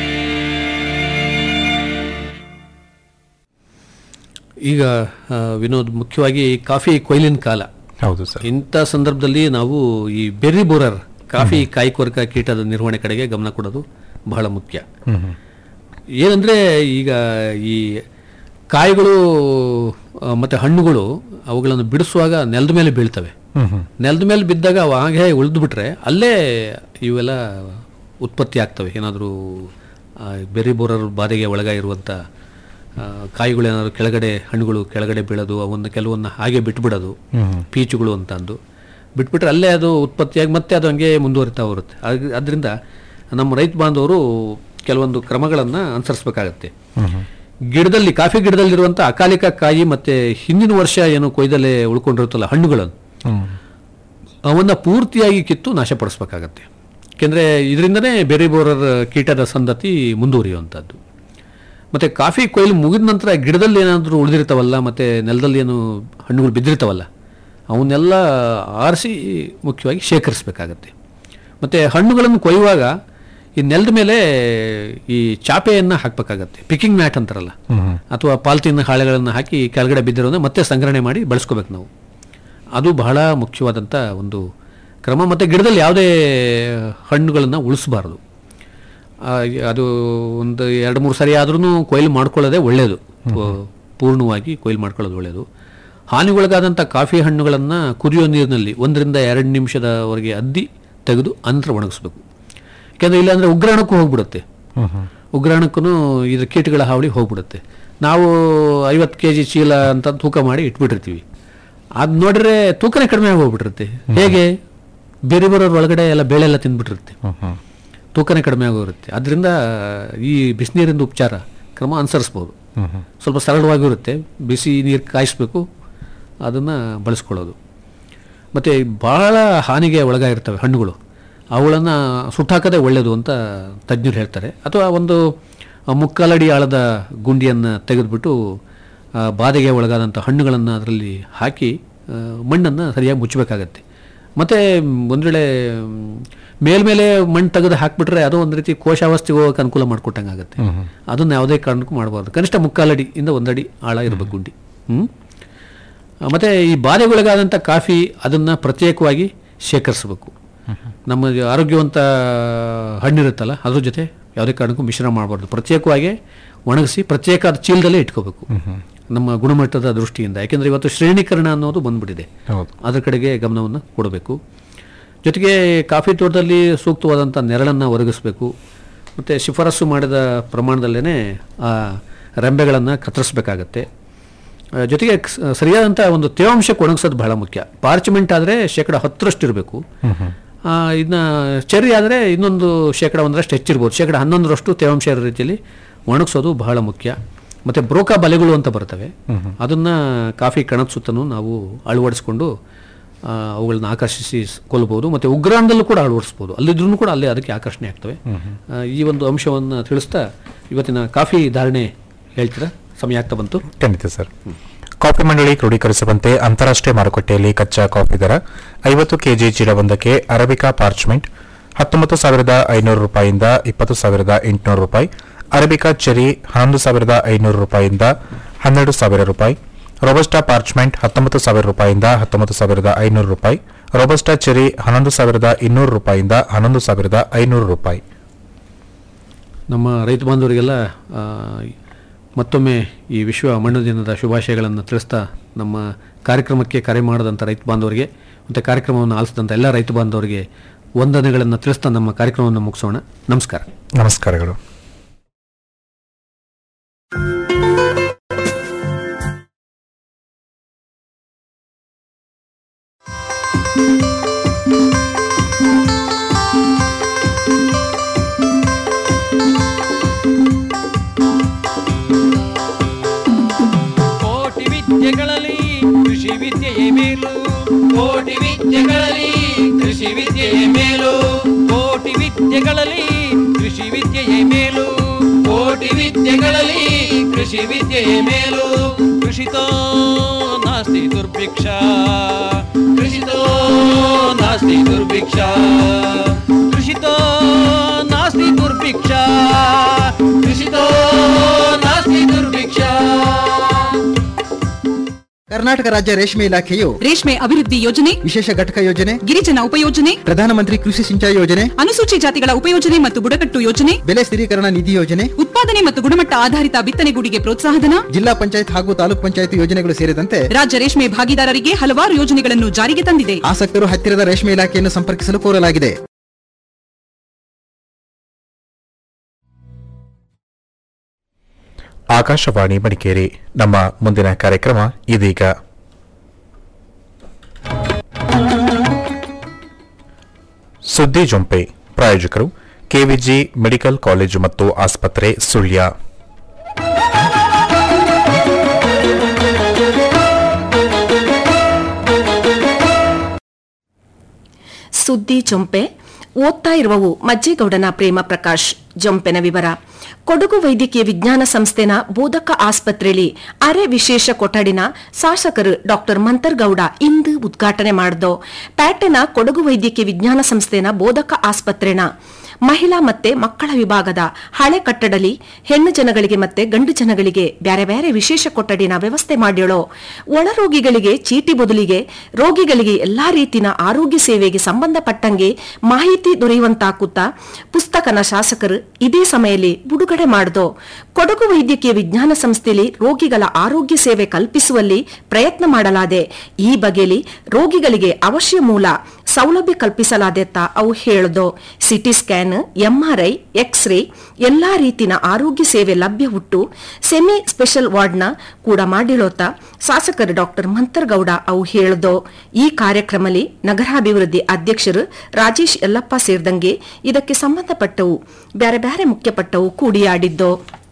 ಈಗ ಆ, ವಿನೋದ್ ಮುಖ್ಯವಾಗಿ ಕಾಫಿ ಕೊಯ್ಲಿನ ಕಾಲ ಹೌದು ಸರ್ ಇಂಥ ಸಂದರ್ಭದಲ್ಲಿ ನಾವು ಈ ಬೆರ್ರಿ ಬೋರರ್ ಕಾಫಿ ಕಾಯಿಕೊರಕ ಕೀಟದ ನಿರ್ವಹಣೆ ಕಡೆಗೆ ಗಮನ ಕೊಡೋದು ಬಹಳ ಮುಖ್ಯ ಏನಂದ್ರೆ ಈಗ ಈ ಕಾಯಿಗಳು ಆ, ಮತ್ತೆ ಹಣ್ಣುಗಳು ಅವುಗಳನ್ನು ಬಿಡಿಸುವಾಗ ನೆಲದ ಮೇಲೆ ಬೀಳ್ತವೆ ನೆಲದ ಮೇಲೆ ಬಿದ್ದಾಗ ಅವು ಹಾಗೆ ಉಳಿದು ಬಿಟ್ರೆ ಅಲ್ಲೇ ಇವೆಲ್ಲ ಉತ್ಪತ್ತಿ ಆಗ್ತವೆ ಏನಾದರೂ ಬೆರಿ ಬೋರರ್ ಬಾಧೆಗೆ ಒಳಗಾಗಿರುವಂಥ ಕಾಯಿಗಳು ಏನಾದ್ರು ಕೆಳಗಡೆ ಹಣ್ಣುಗಳು ಕೆಳಗಡೆ ಬೀಳೋದು ಅವನ್ನ ಕೆಲವನ್ನ ಹಾಗೆ ಬಿಟ್ಬಿಡೋದು ಪೀಚುಗಳು ಅಂತ ಅಂದು ಬಿಟ್ಬಿಟ್ರೆ ಅಲ್ಲೇ ಅದು ಉತ್ಪತ್ತಿಯಾಗಿ ಮತ್ತೆ ಅದು ಹಂಗೆ ಮುಂದುವರಿತಾ ಬರುತ್ತೆ ಆಗ್- ಅದರಿಂದ ನಮ್ಮ ರೈತ ಬಾಂಧವರು ಕೆಲವೊಂದು ಕ್ರಮಗಳನ್ನು ಅನುಸರಿಸಬೇಕಾಗತ್ತೆ ಗಿಡದಲ್ಲಿ ಕಾಫಿ ಗಿಡದಲ್ಲಿರುವಂಥ ಅಕಾಲಿಕ ಕಾಯಿ ಮತ್ತೆ ಹಿಂದಿನ ವರ್ಷ ಏನು ಕೊಯ್ದಲ್ಲೇ ಉಳ್ಕೊಂಡಿರುತ್ತಲ್ಲ ಹಣ್ಣುಗಳನ್ನು ಅವನ್ನ ಪೂರ್ತಿಯಾಗಿ ಕಿತ್ತು ನಾಶಪಡಿಸ್ಬೇಕಾಗತ್ತೆ ಯಾಕೆಂದರೆ ಇದರಿಂದನೇ ಬೇರೆ ಬೋರರ್ ಕೀಟದ ಸಂದತಿ ಮುಂದುವರಿಯುವಂಥದ್ದು ಮತ್ತು ಕಾಫಿ ಕೊಯ್ಲು ಮುಗಿದ ನಂತರ ಗಿಡದಲ್ಲಿ ಏನಾದರೂ ಉಳಿದಿರ್ತಾವಲ್ಲ ಮತ್ತು ನೆಲದಲ್ಲಿ ಏನು ಹಣ್ಣುಗಳು ಬಿದ್ದಿರ್ತಾವಲ್ಲ ಅವನ್ನೆಲ್ಲ ಆರಿಸಿ ಮುಖ್ಯವಾಗಿ ಶೇಖರಿಸಬೇಕಾಗತ್ತೆ ಮತ್ತು ಹಣ್ಣುಗಳನ್ನು ಕೊಯ್ಯುವಾಗ ಈ ನೆಲದ ಮೇಲೆ ಈ ಚಾಪೆಯನ್ನು ಹಾಕಬೇಕಾಗತ್ತೆ ಪಿಕಿಂಗ್ ಮ್ಯಾಟ್ ಅಂತಾರಲ್ಲ ಅಥವಾ ಪಾಲ್ತಿನ ಹಾಳೆಗಳನ್ನು ಹಾಕಿ ಕೆಳಗಡೆ ಬಿದ್ದಿರೋದನ್ನ ಮತ್ತೆ ಸಂಗ್ರಹಣೆ ಮಾಡಿ ಬಳಸ್ಕೋಬೇಕು ನಾವು ಅದು ಬಹಳ ಮುಖ್ಯವಾದಂಥ ಒಂದು ಕ್ರಮ ಮತ್ತು ಗಿಡದಲ್ಲಿ ಯಾವುದೇ ಹಣ್ಣುಗಳನ್ನು ಉಳಿಸಬಾರ್ದು ಆ, ಅದು ಒಂದು ಎರಡು ಮೂರು ಸರಿ ಆದ್ರೂ ಕೊಯ್ಲು ಮಾಡ್ಕೊಳ್ಳೋದೇ ಒಳ್ಳೆಯದು ಪೂರ್ಣವಾಗಿ ಕೊಯ್ಲು ಮಾಡ್ಕೊಳ್ಳೋದು ಒಳ್ಳೆಯದು ಹಾನಿಗೊಳಗಾದಂಥ ಕಾಫಿ ಹಣ್ಣುಗಳನ್ನು ಕುದಿಯೋ ನೀರಿನಲ್ಲಿ ಒಂದರಿಂದ ಎರಡು ನಿಮಿಷದವರೆಗೆ ಅದ್ದಿ ತೆಗೆದು ಅನಂತರ ಒಣಗಿಸ್ಬೇಕು ಯಾಕೆಂದರೆ ಇಲ್ಲಾಂದರೆ ಉಗ್ರಾಣಕ್ಕೂ ಹೋಗ್ಬಿಡುತ್ತೆ ಉಗ್ರಾಣಕ್ಕೂ ಇದ್ರ ಕೀಟಗಳ ಹಾವಳಿ ಹೋಗ್ಬಿಡುತ್ತೆ ನಾವು ಐವತ್ತು ಕೆ ಜಿ ಚೀಲ ಅಂತ ತೂಕ ಮಾಡಿ ಇಟ್ಬಿಟ್ಟಿರ್ತೀವಿ ಅದು ನೋಡಿದ್ರೆ ತೂಕನೇ ಕಡಿಮೆ ಆಗಿ ಹೋಗ್ಬಿಟ್ಟಿರುತ್ತೆ ಹೇಗೆ ಬೇರೆ ಬರೋರ್ ಒಳಗಡೆ ಎಲ್ಲ ಬೇಳೆ ಎಲ್ಲ ತಿಂದ್ಬಿಟ್ಟಿರುತ್ತೆ ತೂಕನೇ ಕಡಿಮೆ ಆಗೋರುತ್ತೆ ಅದರಿಂದ ಈ ಬಿಸಿನೀರಿನ ಉಪಚಾರ ಕ್ರಮ ಅನುಸರಿಸ್ಬೋದು ಸ್ವಲ್ಪ ಸರಳವಾಗಿರುತ್ತೆ ಬಿಸಿ ನೀರು ಕಾಯಿಸ್ಬೇಕು ಅದನ್ನು ಬಳಸ್ಕೊಳ್ಳೋದು ಮತ್ತು ಭಾಳ ಹಾನಿಗೆ ಒಳಗಾಗಿರ್ತವೆ ಹಣ್ಣುಗಳು ಅವುಗಳನ್ನು ಸುಟ್ಟಾಕದೇ ಒಳ್ಳೆಯದು ಅಂತ ತಜ್ಞರು ಹೇಳ್ತಾರೆ ಅಥವಾ ಒಂದು ಮುಕ್ಕಾಲಡಿ ಆಳದ ಗುಂಡಿಯನ್ನು ತೆಗೆದುಬಿಟ್ಟು ಆ, ಬಾಧೆಗೆ ಒಳಗಾದಂಥ ಹಣ್ಣುಗಳನ್ನು ಅದರಲ್ಲಿ ಹಾಕಿ ಮಣ್ಣನ್ನು ಸರಿಯಾಗಿ ಮುಚ್ಚಬೇಕಾಗತ್ತೆ ಮತ್ತು ಒಂದು ವೇಳೆ ಮ್, ಮೇಲ್ಮೇಲೆ ಮಣ್ಣು ತೆಗೆದು ಹಾಕ್ಬಿಟ್ರೆ ಅದು ಒಂದು ರೀತಿ ಕೋಶಾವಸ್ಥೆಗೆ ಹೋಗೋಕೆ ಅನುಕೂಲ ಮಾಡಿಕೊಟ್ಟಂಗೆ ಆಗುತ್ತೆ ಅದನ್ನು ಯಾವುದೇ ಕಾರಣಕ್ಕೂ ಮಾಡಬಾರ್ದು ಕನಿಷ್ಠ ಮುಕ್ಕಾಲಡಿ ಇಂದ ಒಂದಡಿ ಆಳ ಇರಬೇಕು ಗುಂಡಿ ಹ್ಞೂ ಮತ್ತು ಈ ಬಾಧೆಗೊಳಗಾದಂಥ ಕಾಫಿ ಅದನ್ನು ಪ್ರತ್ಯೇಕವಾಗಿ ಶೇಖರಿಸಬೇಕು ನಮ್ಮ ಆರೋಗ್ಯವಂತ ಹಣ್ಣಿರುತ್ತಲ್ಲ ಅದ್ರ ಜೊತೆ ಯಾವುದೇ ಕಾರಣಕ್ಕೂ ಮಿಶ್ರಣ ಮಾಡಬಾರ್ದು ಪ್ರತ್ಯೇಕವಾಗಿ ಒಣಗಿಸಿ ಪ್ರತ್ಯೇಕ ಚೀಲದಲ್ಲೇ ಇಟ್ಕೋಬೇಕು ನಮ್ಮ ಗುಣಮಟ್ಟದ ದೃಷ್ಟಿಯಿಂದ ಯಾಕೆಂದರೆ ಇವತ್ತು ಶ್ರೇಣೀಕರಣ ಅನ್ನೋದು ಬಂದ್ಬಿಟ್ಟಿದೆ ಹೌದು. ಅದರ ಕಡೆಗೆ ಗಮನವನ್ನು ಕೊಡಬೇಕು ಜೊತೆಗೆ ಕಾಫಿ ತೋಟದಲ್ಲಿ ಸೂಕ್ತವಾದಂಥ ನೆರಳನ್ನು ಒದಗಿಸಬೇಕು ಮತ್ತು ಶಿಫಾರಸು ಮಾಡಿದ ಪ್ರಮಾಣದಲ್ಲೇ ಆ ರೆಂಬೆಗಳನ್ನು ಕತ್ತರಿಸಬೇಕಾಗತ್ತೆ ಆ, ಜೊತೆಗೆ ಕ್- ಸರಿಯಾದಂಥ ಒಂದು ತೇವಾಂಶಕ್ಕೆ ಒಣಗಿಸೋದು ಬಹಳ ಮುಖ್ಯ ಪಾರ್ಚ್ಮೆಂಟ್ ಆದರೆ ಶೇಕಡ ಹತ್ತರಷ್ಟು ಇರಬೇಕು ಇದನ್ನ ಚೆರ್ರಿ ಆದರೆ ಇನ್ನೊಂದು ಶೇಕಡ ಒಂದರಷ್ಟು ಹೆಚ್ಚಿರ್ಬೋದು ಶೇಕಡ ಹನ್ನೊಂದರಷ್ಟು ತೇವಾಂಶ ಇರೋ ರೀತಿಯಲ್ಲಿ ಒಣಗಿಸೋದು ಬಹಳ ಮುಖ್ಯ ಮತ್ತು ಬ್ರೋಕಾ ಬಲೆಗಳು ಅಂತ ಬರ್ತವೆ ಅದನ್ನು ಕಾಫಿ ಕಣದ ಸುತ್ತಲೂ ನಾವು ಅಳವಡಿಸ್ಕೊಂಡು ಆ, ಅವುಗಳನ್ನ ಆಕರ್ಷಿಸಿ ಸ್- ಕೊಲ್ಬೋದು ಮತ್ತು ಉಗ್ರಾಣದಲ್ಲೂ ಕೂಡ ಅಳವಡಿಸ್ಬೋದು ಅಲ್ಲಿದ್ರೂ ಕೂಡ ಅಲ್ಲೇ ಅದಕ್ಕೆ ಆಕರ್ಷಣೆ ಆಗ್ತವೆ ಆ, ಈ ಒಂದು ಅಂಶವನ್ನು ತಿಳಿಸ್ತಾ ಇವತ್ತಿನ ಕಾಫಿ ಧಾರಣೆ ಹೇಳ್ತೀರಾ ಸಮಯ ಆಗ್ತಾ ಬಂತು ಖಂಡಿತ ಸರ್ ಕಾಫಿ ಮಂಡಳಿ ಕ್ರೋಢೀಕರಿಸುವಂತೆ ಅಂತಾರಾಷ್ಟ್ರೀಯ ಮಾರುಕಟ್ಟೆಯಲ್ಲಿ ಕಚ್ಚಾ ಕಾಫಿ ದರ ಐವತ್ತು ಕೆಜಿ ಚೀಲವೊಂದಕ್ಕೆ ಅರಬಿಕಾ ಪಾರ್ಚ್ಮೆಂಟ್ ಹತ್ತೊಂಬತ್ತು ಸಾವಿರದ ಐನೂರು ರೂಪಾಯಿಯಿಂದ ಇಪ್ಪತ್ತು ಸಾವಿರದ ಎಂಟುನೂರು ರೂಪಾಯಿ ಅರಬಿಕಾ ಚೆರಿ ಹನ್ನೊಂದು ಸಾವಿರದ ಐನೂರು ರೂಪಾಯಿಯಿಂದ ಹನ್ನೆರಡು ಸಾವಿರ ರೂಪಾಯಿ ರೋಬಸ್ಟಾ ಪಾರ್ಚ್ಮೆಂಟ್ ಹತ್ತೊಂಬತ್ತು ಸಾವಿರ ರೂಪಾಯಿಯಿಂದ ಹತ್ತೊಂಬತ್ತು ಸಾವಿರದ ಐನೂರು ರೂಪಾಯಿ ರೋಬಸ್ಟಾ ಚೆರಿ ಹನ್ನೊಂದು ಸಾವಿರದ ಇನ್ನೂರು ರೂಪಾಯಿಯಿಂದ ಹನ್ನೊಂದು ಸಾವಿರದ ಐನೂರು ರೂಪಾಯಿ ನಮ್ಮ ರೈತ ಬಾಂಧವರಿಗೆಲ್ಲ ಆ, ಮತ್ತೊಮ್ಮೆ ಈ ವಿಶ್ವ ಮಣ್ಣು ದಿನದ ಶುಭಾಶಯಗಳನ್ನು ತಿಳಿಸ್ತಾ ನಮ್ಮ ಕಾರ್ಯಕ್ರಮಕ್ಕೆ ಕರೆ ಮಾಡಿದಂಥ ರೈತ ಬಾಂಧವರಿಗೆ ಮತ್ತು ಕಾರ್ಯಕ್ರಮವನ್ನು ಆಲಿಸಿದಂಥ ಎಲ್ಲ ರೈತ ಬಾಂಧವರಿಗೆ ವಂದನೆಗಳನ್ನು ತಿಳಿಸ್ತಾ ನಮ್ಮ ಕಾರ್ಯಕ್ರಮವನ್ನು ಮುಗಿಸೋಣ ನಮಸ್ಕಾರ ನಮಸ್ಕಾರಗಳು ಕೋಟಿ ವಿದ್ಯೆಗಳಲ್ಲಿ ಕೃಷಿ ವಿದ್ಯೆಯೇ ಮೇಲು ಕೋಟಿ ವಿದ್ಯೆಗಳಲ್ಲಿ ಕೃಷಿ ವಿದ್ಯೆಯ ಮೇಲು ಕೋಟಿ ವಿದ್ಯೆಗಳಲ್ಲಿ ಕೃಷಿ ವಿದ್ಯೆಯೇ ಮೇಲು ಕೋಟಿ ವಿದ್ಯೆಗಳಲ್ಲಿ ಕೃಷಿ ವಿದ್ಯೆಯ ಮೇಲು ಕೃಷಿತೋ ನಾಸ್ತಿ ದುರ್ಭಿಕ್ಷ ಕೃಷಿತೋ ನಾಸ್ತಿ ದುರ್ಭಿಕ್ಷ ಕೃಷಿತೋ ನಾಸ್ತಿ ದುರ್ಭಿಕ್ಷ ಕೃಷಿತೋ ನಾಸ್ತಿ ದುರ್ಭಿಕ್ಷ ಕರ್ನಾಟಕ ರಾಜ್ಯ ರೇಷ್ಮೆ ಇಲಾಖೆಯು ರೇಷ್ಮೆ ಅಭಿವೃದ್ಧಿ ಯೋಜನೆ ವಿಶೇಷ ಘಟಕ ಯೋಜನೆ ಗಿರಿಜನ ಉಪಯೋಜನೆ ಪ್ರಧಾನಮಂತ್ರಿ ಕೃಷಿ ಸಿಂಚಾಯಿ ಯೋಜನೆ ಅನುಸೂಚಿ ಜಾತಿಗಳ ಉಪಯೋಜನೆ ಮತ್ತು ಬುಡಕಟ್ಟು ಯೋಜನೆ ಬೆಲೆ ಸ್ಥಿರೀಕರಣ ನಿಧಿ ಯೋಜನೆ ಉತ್ಪಾದಕ ಉತ್ಪಾದನೆ ಮತ್ತು ಗುಣಮಟ್ಟ ಆಧಾರಿತ ಬಿತ್ತನೆಗೂಡಿಗೆ ಪ್ರೋತ್ಸಾಹಧನ ಜಿಲ್ಲಾ ಪಂಚಾಯತ್ ಹಾಗೂ ತಾಲೂಕ್ ಪಂಚಾಯತ್ ಯೋಜನೆಗಳು ಸೇರಿದಂತೆ ರಾಜ್ಯ ರೇಷ್ಮೆ ಭಾಗಿದಾರರಿಗೆ ಹಲವಾರು ಯೋಜನೆಗಳನ್ನು ಜಾರಿಗೆ ತಂದಿದೆ ಆಸಕ್ತರು ಹತ್ತಿರದ ರೇಷ್ಮೆ ಇಲಾಖೆಯನ್ನು ಸಂಪರ್ಕಿಸಲು ಕೋರಲಾಗಿದೆ ಆಕಾಶವಾಣಿ ಮಡಿಕೇರಿ ನಮ್ಮ ಮುಂದಿನ ಕಾರ್ಯಕ್ರಮ ಇದೀಗ ಸುದ್ದಿ ಜೊಂಪೆ ಪ್ರಾಯೋಜಕರು ಕೆವಿಜಿ ಮೆಡಿಕಲ್ ಕಾಲೇಜು ಮತ್ತು ಆಸ್ಪತ್ರೆ ಸುಳ್ಯ ಸುದ್ದಿ ಜೊಂಪೆ ಓದ್ತಾ ಇರುವವು ಮಜ್ಜೇಗೌಡನ ಪ್ರೇಮ ಪ್ರಕಾಶ್ ಜೊಂಪೆನ ವಿವರ ಕೊಡಗು ವೈದ್ಯಕೀಯ ವಿಜ್ಞಾನ ಸಂಸ್ಥೆನ ಬೋಧಕ ಆಸ್ಪತ್ರೆಯಲ್ಲಿ ಅರೆ ವಿಶೇಷ ಕೊಠಡಿನ ಶಾಸಕರು ಡಾಕ್ಟರ್ ಮಂತರ್ಗೌಡ ಇಂದು ಉದ್ಘಾಟನೆ ಮಾಡಿದ್ದು ಪ್ಯಾಟೆನ ಕೊಡಗು ವೈದ್ಯಕೀಯ ವಿಜ್ಞಾನ ಸಂಸ್ಥೆನ ಬೋಧಕ ಆಸ್ಪತ್ರೆನ ಮಹಿಳಾ ಮತ್ತೆ ಮಕ್ಕಳ ವಿಭಾಗದ ಹಳೆ ಕಟ್ಟಡಲಿ ಹೆಣ್ಣು ಜನಗಳಿಗೆ ಮತ್ತೆ ಗಂಡು ಜನಗಳಿಗೆ ಬ್ಯಾರೆ ಬ್ಯಾರೆ ವಿಶೇಷ ಕೊಠಡಿನ ವ್ಯವಸ್ಥೆ ಮಾಡ್ಯಳೋ ಒಳ ರೋಗಿಗಳಿಗೆ ಚೀಟಿ ಬದಲಿಗೆ ರೋಗಿಗಳಿಗೆ ಎಲ್ಲಾ ರೀತಿನ ಆರೋಗ್ಯ ಸೇವೆಗೆ ಸಂಬಂಧಪಟ್ಟಂಗೆ ಮಾಹಿತಿ ದೊರೆಯುವಂತಾಕುತ್ತ ಪುಸ್ತಕನ ಶಾಸಕರು ಇದೇ ಸಮಯದಲ್ಲಿ ಬಿಡುಗಡೆ ಮಾಡಿದೋ ಕೊಡಗು ವೈದ್ಯಕೀಯ ವಿಜ್ಞಾನ ಸಂಸ್ಥೆಯಲ್ಲಿ ರೋಗಿಗಳ ಆರೋಗ್ಯ ಸೇವೆ ಕಲ್ಪಿಸುವಲ್ಲಿ ಪ್ರಯತ್ನ ಮಾಡಲಾದೆ ಈ ಬಗೆಯಲ್ಲಿ ರೋಗಿಗಳಿಗೆ ಅವಶ್ಯ ಮೂಲ ಸೌಲಭ್ಯ ಕಲ್ಪಿಸಲಾದೆತ್ತ ಅವು ಹೇಳ್ದೋ ಸಿಟಿ ಸ್ಕ್ಯಾನ್ ಎಂಆರ್ಐ ಎಕ್ಸ್ರೇ ಎಲ್ಲಾ ರೀತಿನ ಆರೋಗ್ಯ ಸೇವೆ ಲಭ್ಯ ಹುಟ್ಟು ಸೆಮಿ ಸ್ಪೆಷಲ್ ವಾರ್ಡ್ನ ಕೂಡ ಮಾಡಿಳೋತ ಶಾಸಕರು ಡಾಕ್ಟರ್ ಮಂತರ್ಗೌಡ ಅವು ಹೇಳ್ದೋ ಈ ಕಾರ್ಯಕ್ರಮದಲ್ಲಿ ನಗರಾಭಿವೃದ್ಧಿ ಅಧ್ಯಕ್ಷರು ರಾಜೇಶ್ ಯಲ್ಲಪ್ಪ ಸೇರಿದಂಗೆ ಇದಕ್ಕೆ ಸಂಬಂಧಪಟ್ಟವು ಬ್ಯಾರೆ ಬ್ಯಾರೆ ಮುಖ್ಯಪಟ್ಟವು ಕೂಡಿಯಾಡಿದ್ದೋ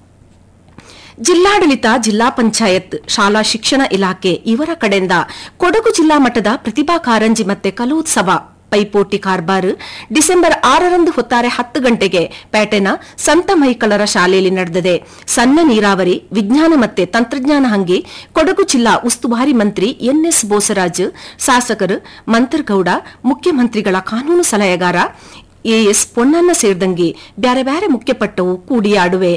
ಜಿಲ್ಲಾಡಳಿತ ಜಿಲ್ಲಾ ಪಂಚಾಯತ್ ಶಾಲಾ ಶಿಕ್ಷಣ ಇಲಾಖೆ ಇವರ ಕಡೆಯಿಂದ ಕೊಡಗು ಜಿಲ್ಲಾ ಮಟ್ಟದ ಪ್ರತಿಭಾ ಕಾರಂಜಿ ಮತ್ತೆ ಕಲೋತ್ಸವ ಪೈಪೋಟಿ ಕಾರ್ಬಾರ್ ಡಿಸೆಂಬರ್ ಆರರಂದು ಹೊತ್ತಾರೆ ಹತ್ತು ಗಂಟೆಗೆ ಪೇಟೆನ ಸಂತ ಮೈಕಳರ ಶಾಲೆಯಲ್ಲಿ ನಡೆದಿದೆ ಸಣ್ಣ ನೀರಾವರಿ ವಿಜ್ಞಾನ ಮತ್ತೆ ತಂತ್ರಜ್ಞಾನ ಹಂಗೆ ಕೊಡಗು ಜಿಲ್ಲಾ ಉಸ್ತುವಾರಿ ಮಂತ್ರಿ ಎನ್ಎಸ್ ಬೋಸರಾಜ್ ಶಾಸಕರು ಮಂತರ್ಗೌಡ ಮುಖ್ಯಮಂತ್ರಿಗಳ ಕಾನೂನು ಸಲಹೆಗಾರ ಎಎಸ್ ಪೊನ್ನಣ್ಣ ಸೇರಿದಂಗೆ ಬ್ಯಾರೆ ಬ್ಯಾರೆ ಮುಖ್ಯಪಟ್ಟವು ಕೂಡಿಯಾಡುವೆ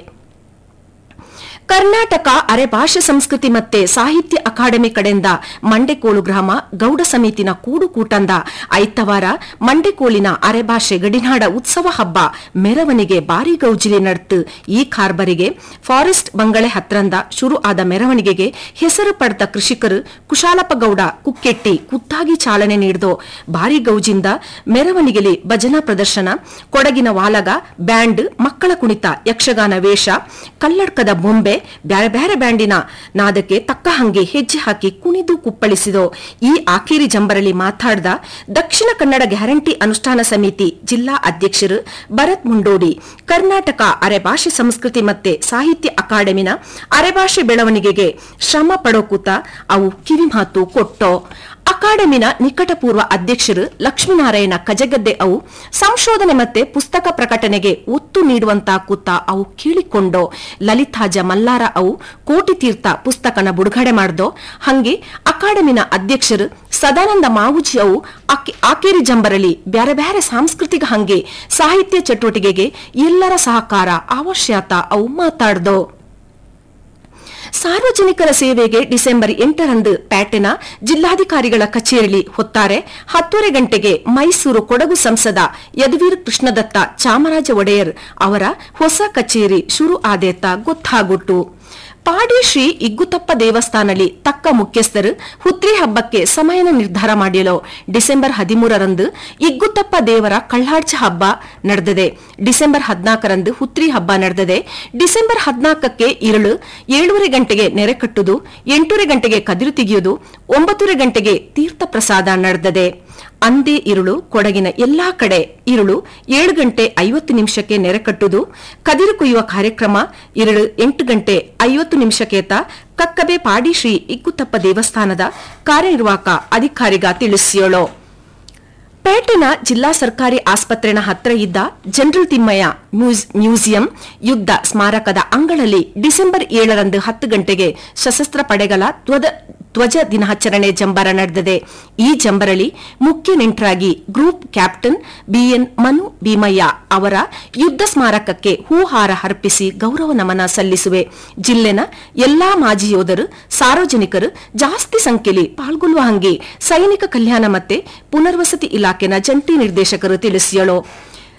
ಕರ್ನಾಟಕ ಅರೆ ಭಾಷೆ ಸಂಸ್ಕೃತಿ ಮತ್ತೆ ಸಾಹಿತ್ಯ ಅಕಾಡೆಮಿ ಕಡೆಯಿಂದ ಮಂಡೆಕೋಳು ಗ್ರಾಮ ಗೌಡ ಸಮಿತಿನ ಕೂಡು ಕೂಟಂದ ಐತವಾರ ಮಂಡೆಕೋಳಿನ ಅರೆಭಾಷೆ ಗಡಿನಾಡ ಉತ್ಸವ ಹಬ್ಬ ಮೆರವಣಿಗೆ ಬಾರಿ ಗೌಜಿಲಿ ನಡೆತು ಈ ಕಾರ್ಬರಿಗೆ ಫಾರೆಸ್ಟ್ ಬಂಗಳೆ ಹತ್ರಂದ ಶುರು ಆದ ಮೆರವಣಿಗೆಗೆ ಹೆಸರು ಪಡೆದ ಕೃಷಿಕರು ಕುಶಾಲಪ್ಪ ಗೌಡ ಕುಕ್ಕೆಟ್ಟಿ ಖುದ್ದಾಗಿ ಚಾಲನೆ ನೀಡಿದು ಬಾರಿ ಗೌಜಿಂದ ಮೆರವಣಿಗೆಲಿ ಭಜನಾ ಪ್ರದರ್ಶನ ಕೊಡಗಿನ ವಾಲಗ ಬ್ಯಾಂಡ್ ಮಕ್ಕಳ ಕುಣಿತ ಯಕ್ಷಗಾನ ವೇಷ ಕಲ್ಲಡ್ಕದ ಬೊಂಬೆ ಬ್ಯಾರೆ ಬ್ಯಾರೆ ಬ್ಯಾಂಡಿನ ನಾದಕ್ಕೆ ತಕ್ಕ ಹಂಗೆ ಹೆಜ್ಜೆ ಹಾಕಿ ಕುಣಿದು ಕುಪ್ಪಳಿಸಿದೋ ಈ ಆಕೇರಿ ಜಂಬರಲಿ ಮಾತಾಡಿದ ದಕ್ಷಿಣ ಕನ್ನಡ ಗ್ಯಾರಂಟಿ ಅನುಷ್ಠಾನ ಸಮಿತಿ ಜಿಲ್ಲಾ ಅಧ್ಯಕ್ಷರು ಭರತ್ ಮುಂಡೋಡಿ ಕರ್ನಾಟಕ ಅರೆಭಾಷೆ ಸಂಸ್ಕೃತಿ ಮತ್ತೆ ಸಾಹಿತ್ಯ ಅಕಾಡೆಮಿನ ಅರೆಭಾಷೆ ಬೆಳವಣಿಗೆಗೆ ಶ್ರಮ ಪಡೋಕೂತ ಅವು ಕಿವಿಮಾತು ಕೊಟ್ಟೋ ಅಕಾಡೆಮಿನ ನಿಕಟಪೂರ್ವ ಅಧ್ಯಕ್ಷರು ಲಕ್ಷ್ಮೀನಾರಾಯಣ ಕಜಗದ್ದೆ ಅವು ಸಂಶೋಧನೆ ಮತ್ತೆ ಪುಸ್ತಕ ಪ್ರಕಟಣೆಗೆ ಒತ್ತು ನೀಡುವಂತಾಕುತ್ತ ಅವು ಕೇಳಿಕೊಂಡೋ ಲಲಿತಾಜ ಮಲ್ಲಾರ ಅವು ಕೋಟಿ ತೀರ್ಥ ಪುಸ್ತಕನ ಬಿಡುಗಡೆ ಮಾಡ್ದೋ ಹಂಗೆ ಅಕಾಡೆಮಿನ ಅಧ್ಯಕ್ಷರು ಸದಾನಂದ ಮಾವುಜಿ ಅವು ಆಕೆ- ಆಕೇರಿ ಜಂಬರಲಿ ಬ್ಯಾರೆ ಬ್ಯಾರೆ ಸಾಂಸ್ಕೃತಿಕ ಹಂಗೆ ಸಾಹಿತ್ಯ ಚಟುವಟಿಕೆಗೆ ಎಲ್ಲರ ಸಹಕಾರ ಅವಶ್ಯತ ಅವು ಮಾತಾಡ್ದೋ ಸಾರ್ವಜನಿಕರ ಸೇವೆಗೆ ಡಿಸೆಂಬರ್ ಎಂಟರಂದು ಪ್ಯಾಟೆನ ಜಿಲ್ಲಾಧಿಕಾರಿಗಳ ಕಚೇರಿಯಲ್ಲಿ ಹೊತ್ತಾರೆ ಹತ್ತೂವರೆ ಗಂಟೆಗೆ ಮೈಸೂರು ಕೊಡಗು ಸಂಸದ ಯದುವೀರ್ ಕೃಷ್ಣದತ್ತ ಚಾಮರಾಜ ಒಡೆಯರ್ ಅವರ ಹೊಸ ಕಚೇರಿ ಶುರು ಆದೇತ ಗೊತ್ತಾಗುಟ್ಟು ಪಾಡಿ ಶ್ರೀ ಇಗ್ಗುತಪ್ಪ ದೇವಸ್ಥಾನದಲ್ಲಿ ತಕ್ಕ ಮುಖ್ಯಸ್ಥರು ಹುತ್ರಿ ಹಬ್ಬಕ್ಕೆ ಸಮಯನ ನಿರ್ಧಾರ ಮಾಡಿಯಲು ಡಿಸೆಂಬರ್ ಹದಿಮೂರರಂದು ಇಗ್ಗುತಪ್ಪ ದೇವರ ಕಳ್ಳಾಡ್ಚ ಹಬ್ಬ ನಡೆದಿದೆ ಡಿಸೆಂಬರ್ ಹದಿನಾಲ್ಕರಂದು ಹುತ್ರಿ ಹಬ್ಬ ನಡೆದಿದೆ ಡಿಸೆಂಬರ್ ಹದಿನಾಲ್ಕಕ್ಕೆ ಇರಳು ಏಳೂವರೆ ಗಂಟೆಗೆ ನೆರೆ ಕಟ್ಟುದು ಎಂಟೂವರೆ ಗಂಟೆಗೆ ಕದಿರು ತೆಗೆಯುವುದು ಒಂಬತ್ತೂವರೆ ಗಂಟೆಗೆ ತೀರ್ಥ ಪ್ರಸಾದ ನಡೆದಿದೆ ಅಂದೇ ಇರುಳು ಕೊಡಗಿನ ಎಲ್ಲಾ ಕಡೆ ಇರುಳು ಏಳು ಗಂಟೆ ಐವತ್ತು ನಿಮಿಷಕ್ಕೆ ನೆರೆ ಕಟ್ಟುವುದು ಕದಿರು ಕೊಯ್ಯುವ ಕಾರ್ಯಕ್ರಮ ಇರುಳು ಎಂಟು ಗಂಟೆ ಐವತ್ತು ನಿಮಿಷಕ್ಕೇತ ಕಕ್ಕಬೆ ಪಾಡಿ ಶ್ರೀ ಇಕ್ಕುತಪ್ಪ ದೇವಸ್ಥಾನದ ಕಾರ್ಯನಿರ್ವಾಹಕ ಅಧಿಕಾರಿಗ ತಿಳಿಸಿಯೋಳು ಪೇಟೆನ ಜಿಲ್ಲಾ ಸರ್ಕಾರಿ ಆಸ್ಪತ್ರೆನ ಹತ್ರ ಇದ್ದ ಜನರಲ್ ತಿಮ್ಮಯ್ಯ ಮ್ಯೂಸ್- ಮ್ಯೂಸಿಯಂ ಯುದ್ಧ ಸ್ಮಾರಕದ ಅಂಗಳಲ್ಲಿ ಡಿಸೆಂಬರ್ ಏಳರಂದು ಹತ್ತು ಗಂಟೆಗೆ ಸಶಸ್ತ್ರ ಪಡೆಗಳ ಧ್ವಜ ಧ್ವಜ ದಿನಾಚರಣೆ ಜಂಬರ ನಡೆದಿದೆ ಈ ಜಂಬರಲಿ ಮುಖ್ಯ ನೆಂಟರಾಗಿ group captain B N Manu Bheemaiah ಯುದ್ಧ ಸ್ಮಾರಕಕ್ಕೆ ಹೂಹಾರ ಅರ್ಪಿಸಿ ಗೌರವ ನಮನ ಸಲ್ಲಿಸುವೆ ಜಿಲ್ಲೆನ ಎಲ್ಲಾ ಮಾಜಿ ಯೋಧರು ಸಾರ್ವಜನಿಕರು ಜಾಸ್ತಿ ಸಂಖ್ಯೆಯಲ್ಲಿ ಪಾಲ್ಗೊಳ್ಳುವ ಹಂಗೆ ಸೈನಿಕ ಕಲ್ಯಾಣ ಮತ್ತೆ ಪುನರ್ವಸತಿ ಇಲಾಖೆನ ಜಂಟಿ ನಿರ್ದೇಶಕರು ತಿಳಿಸಿಯಳು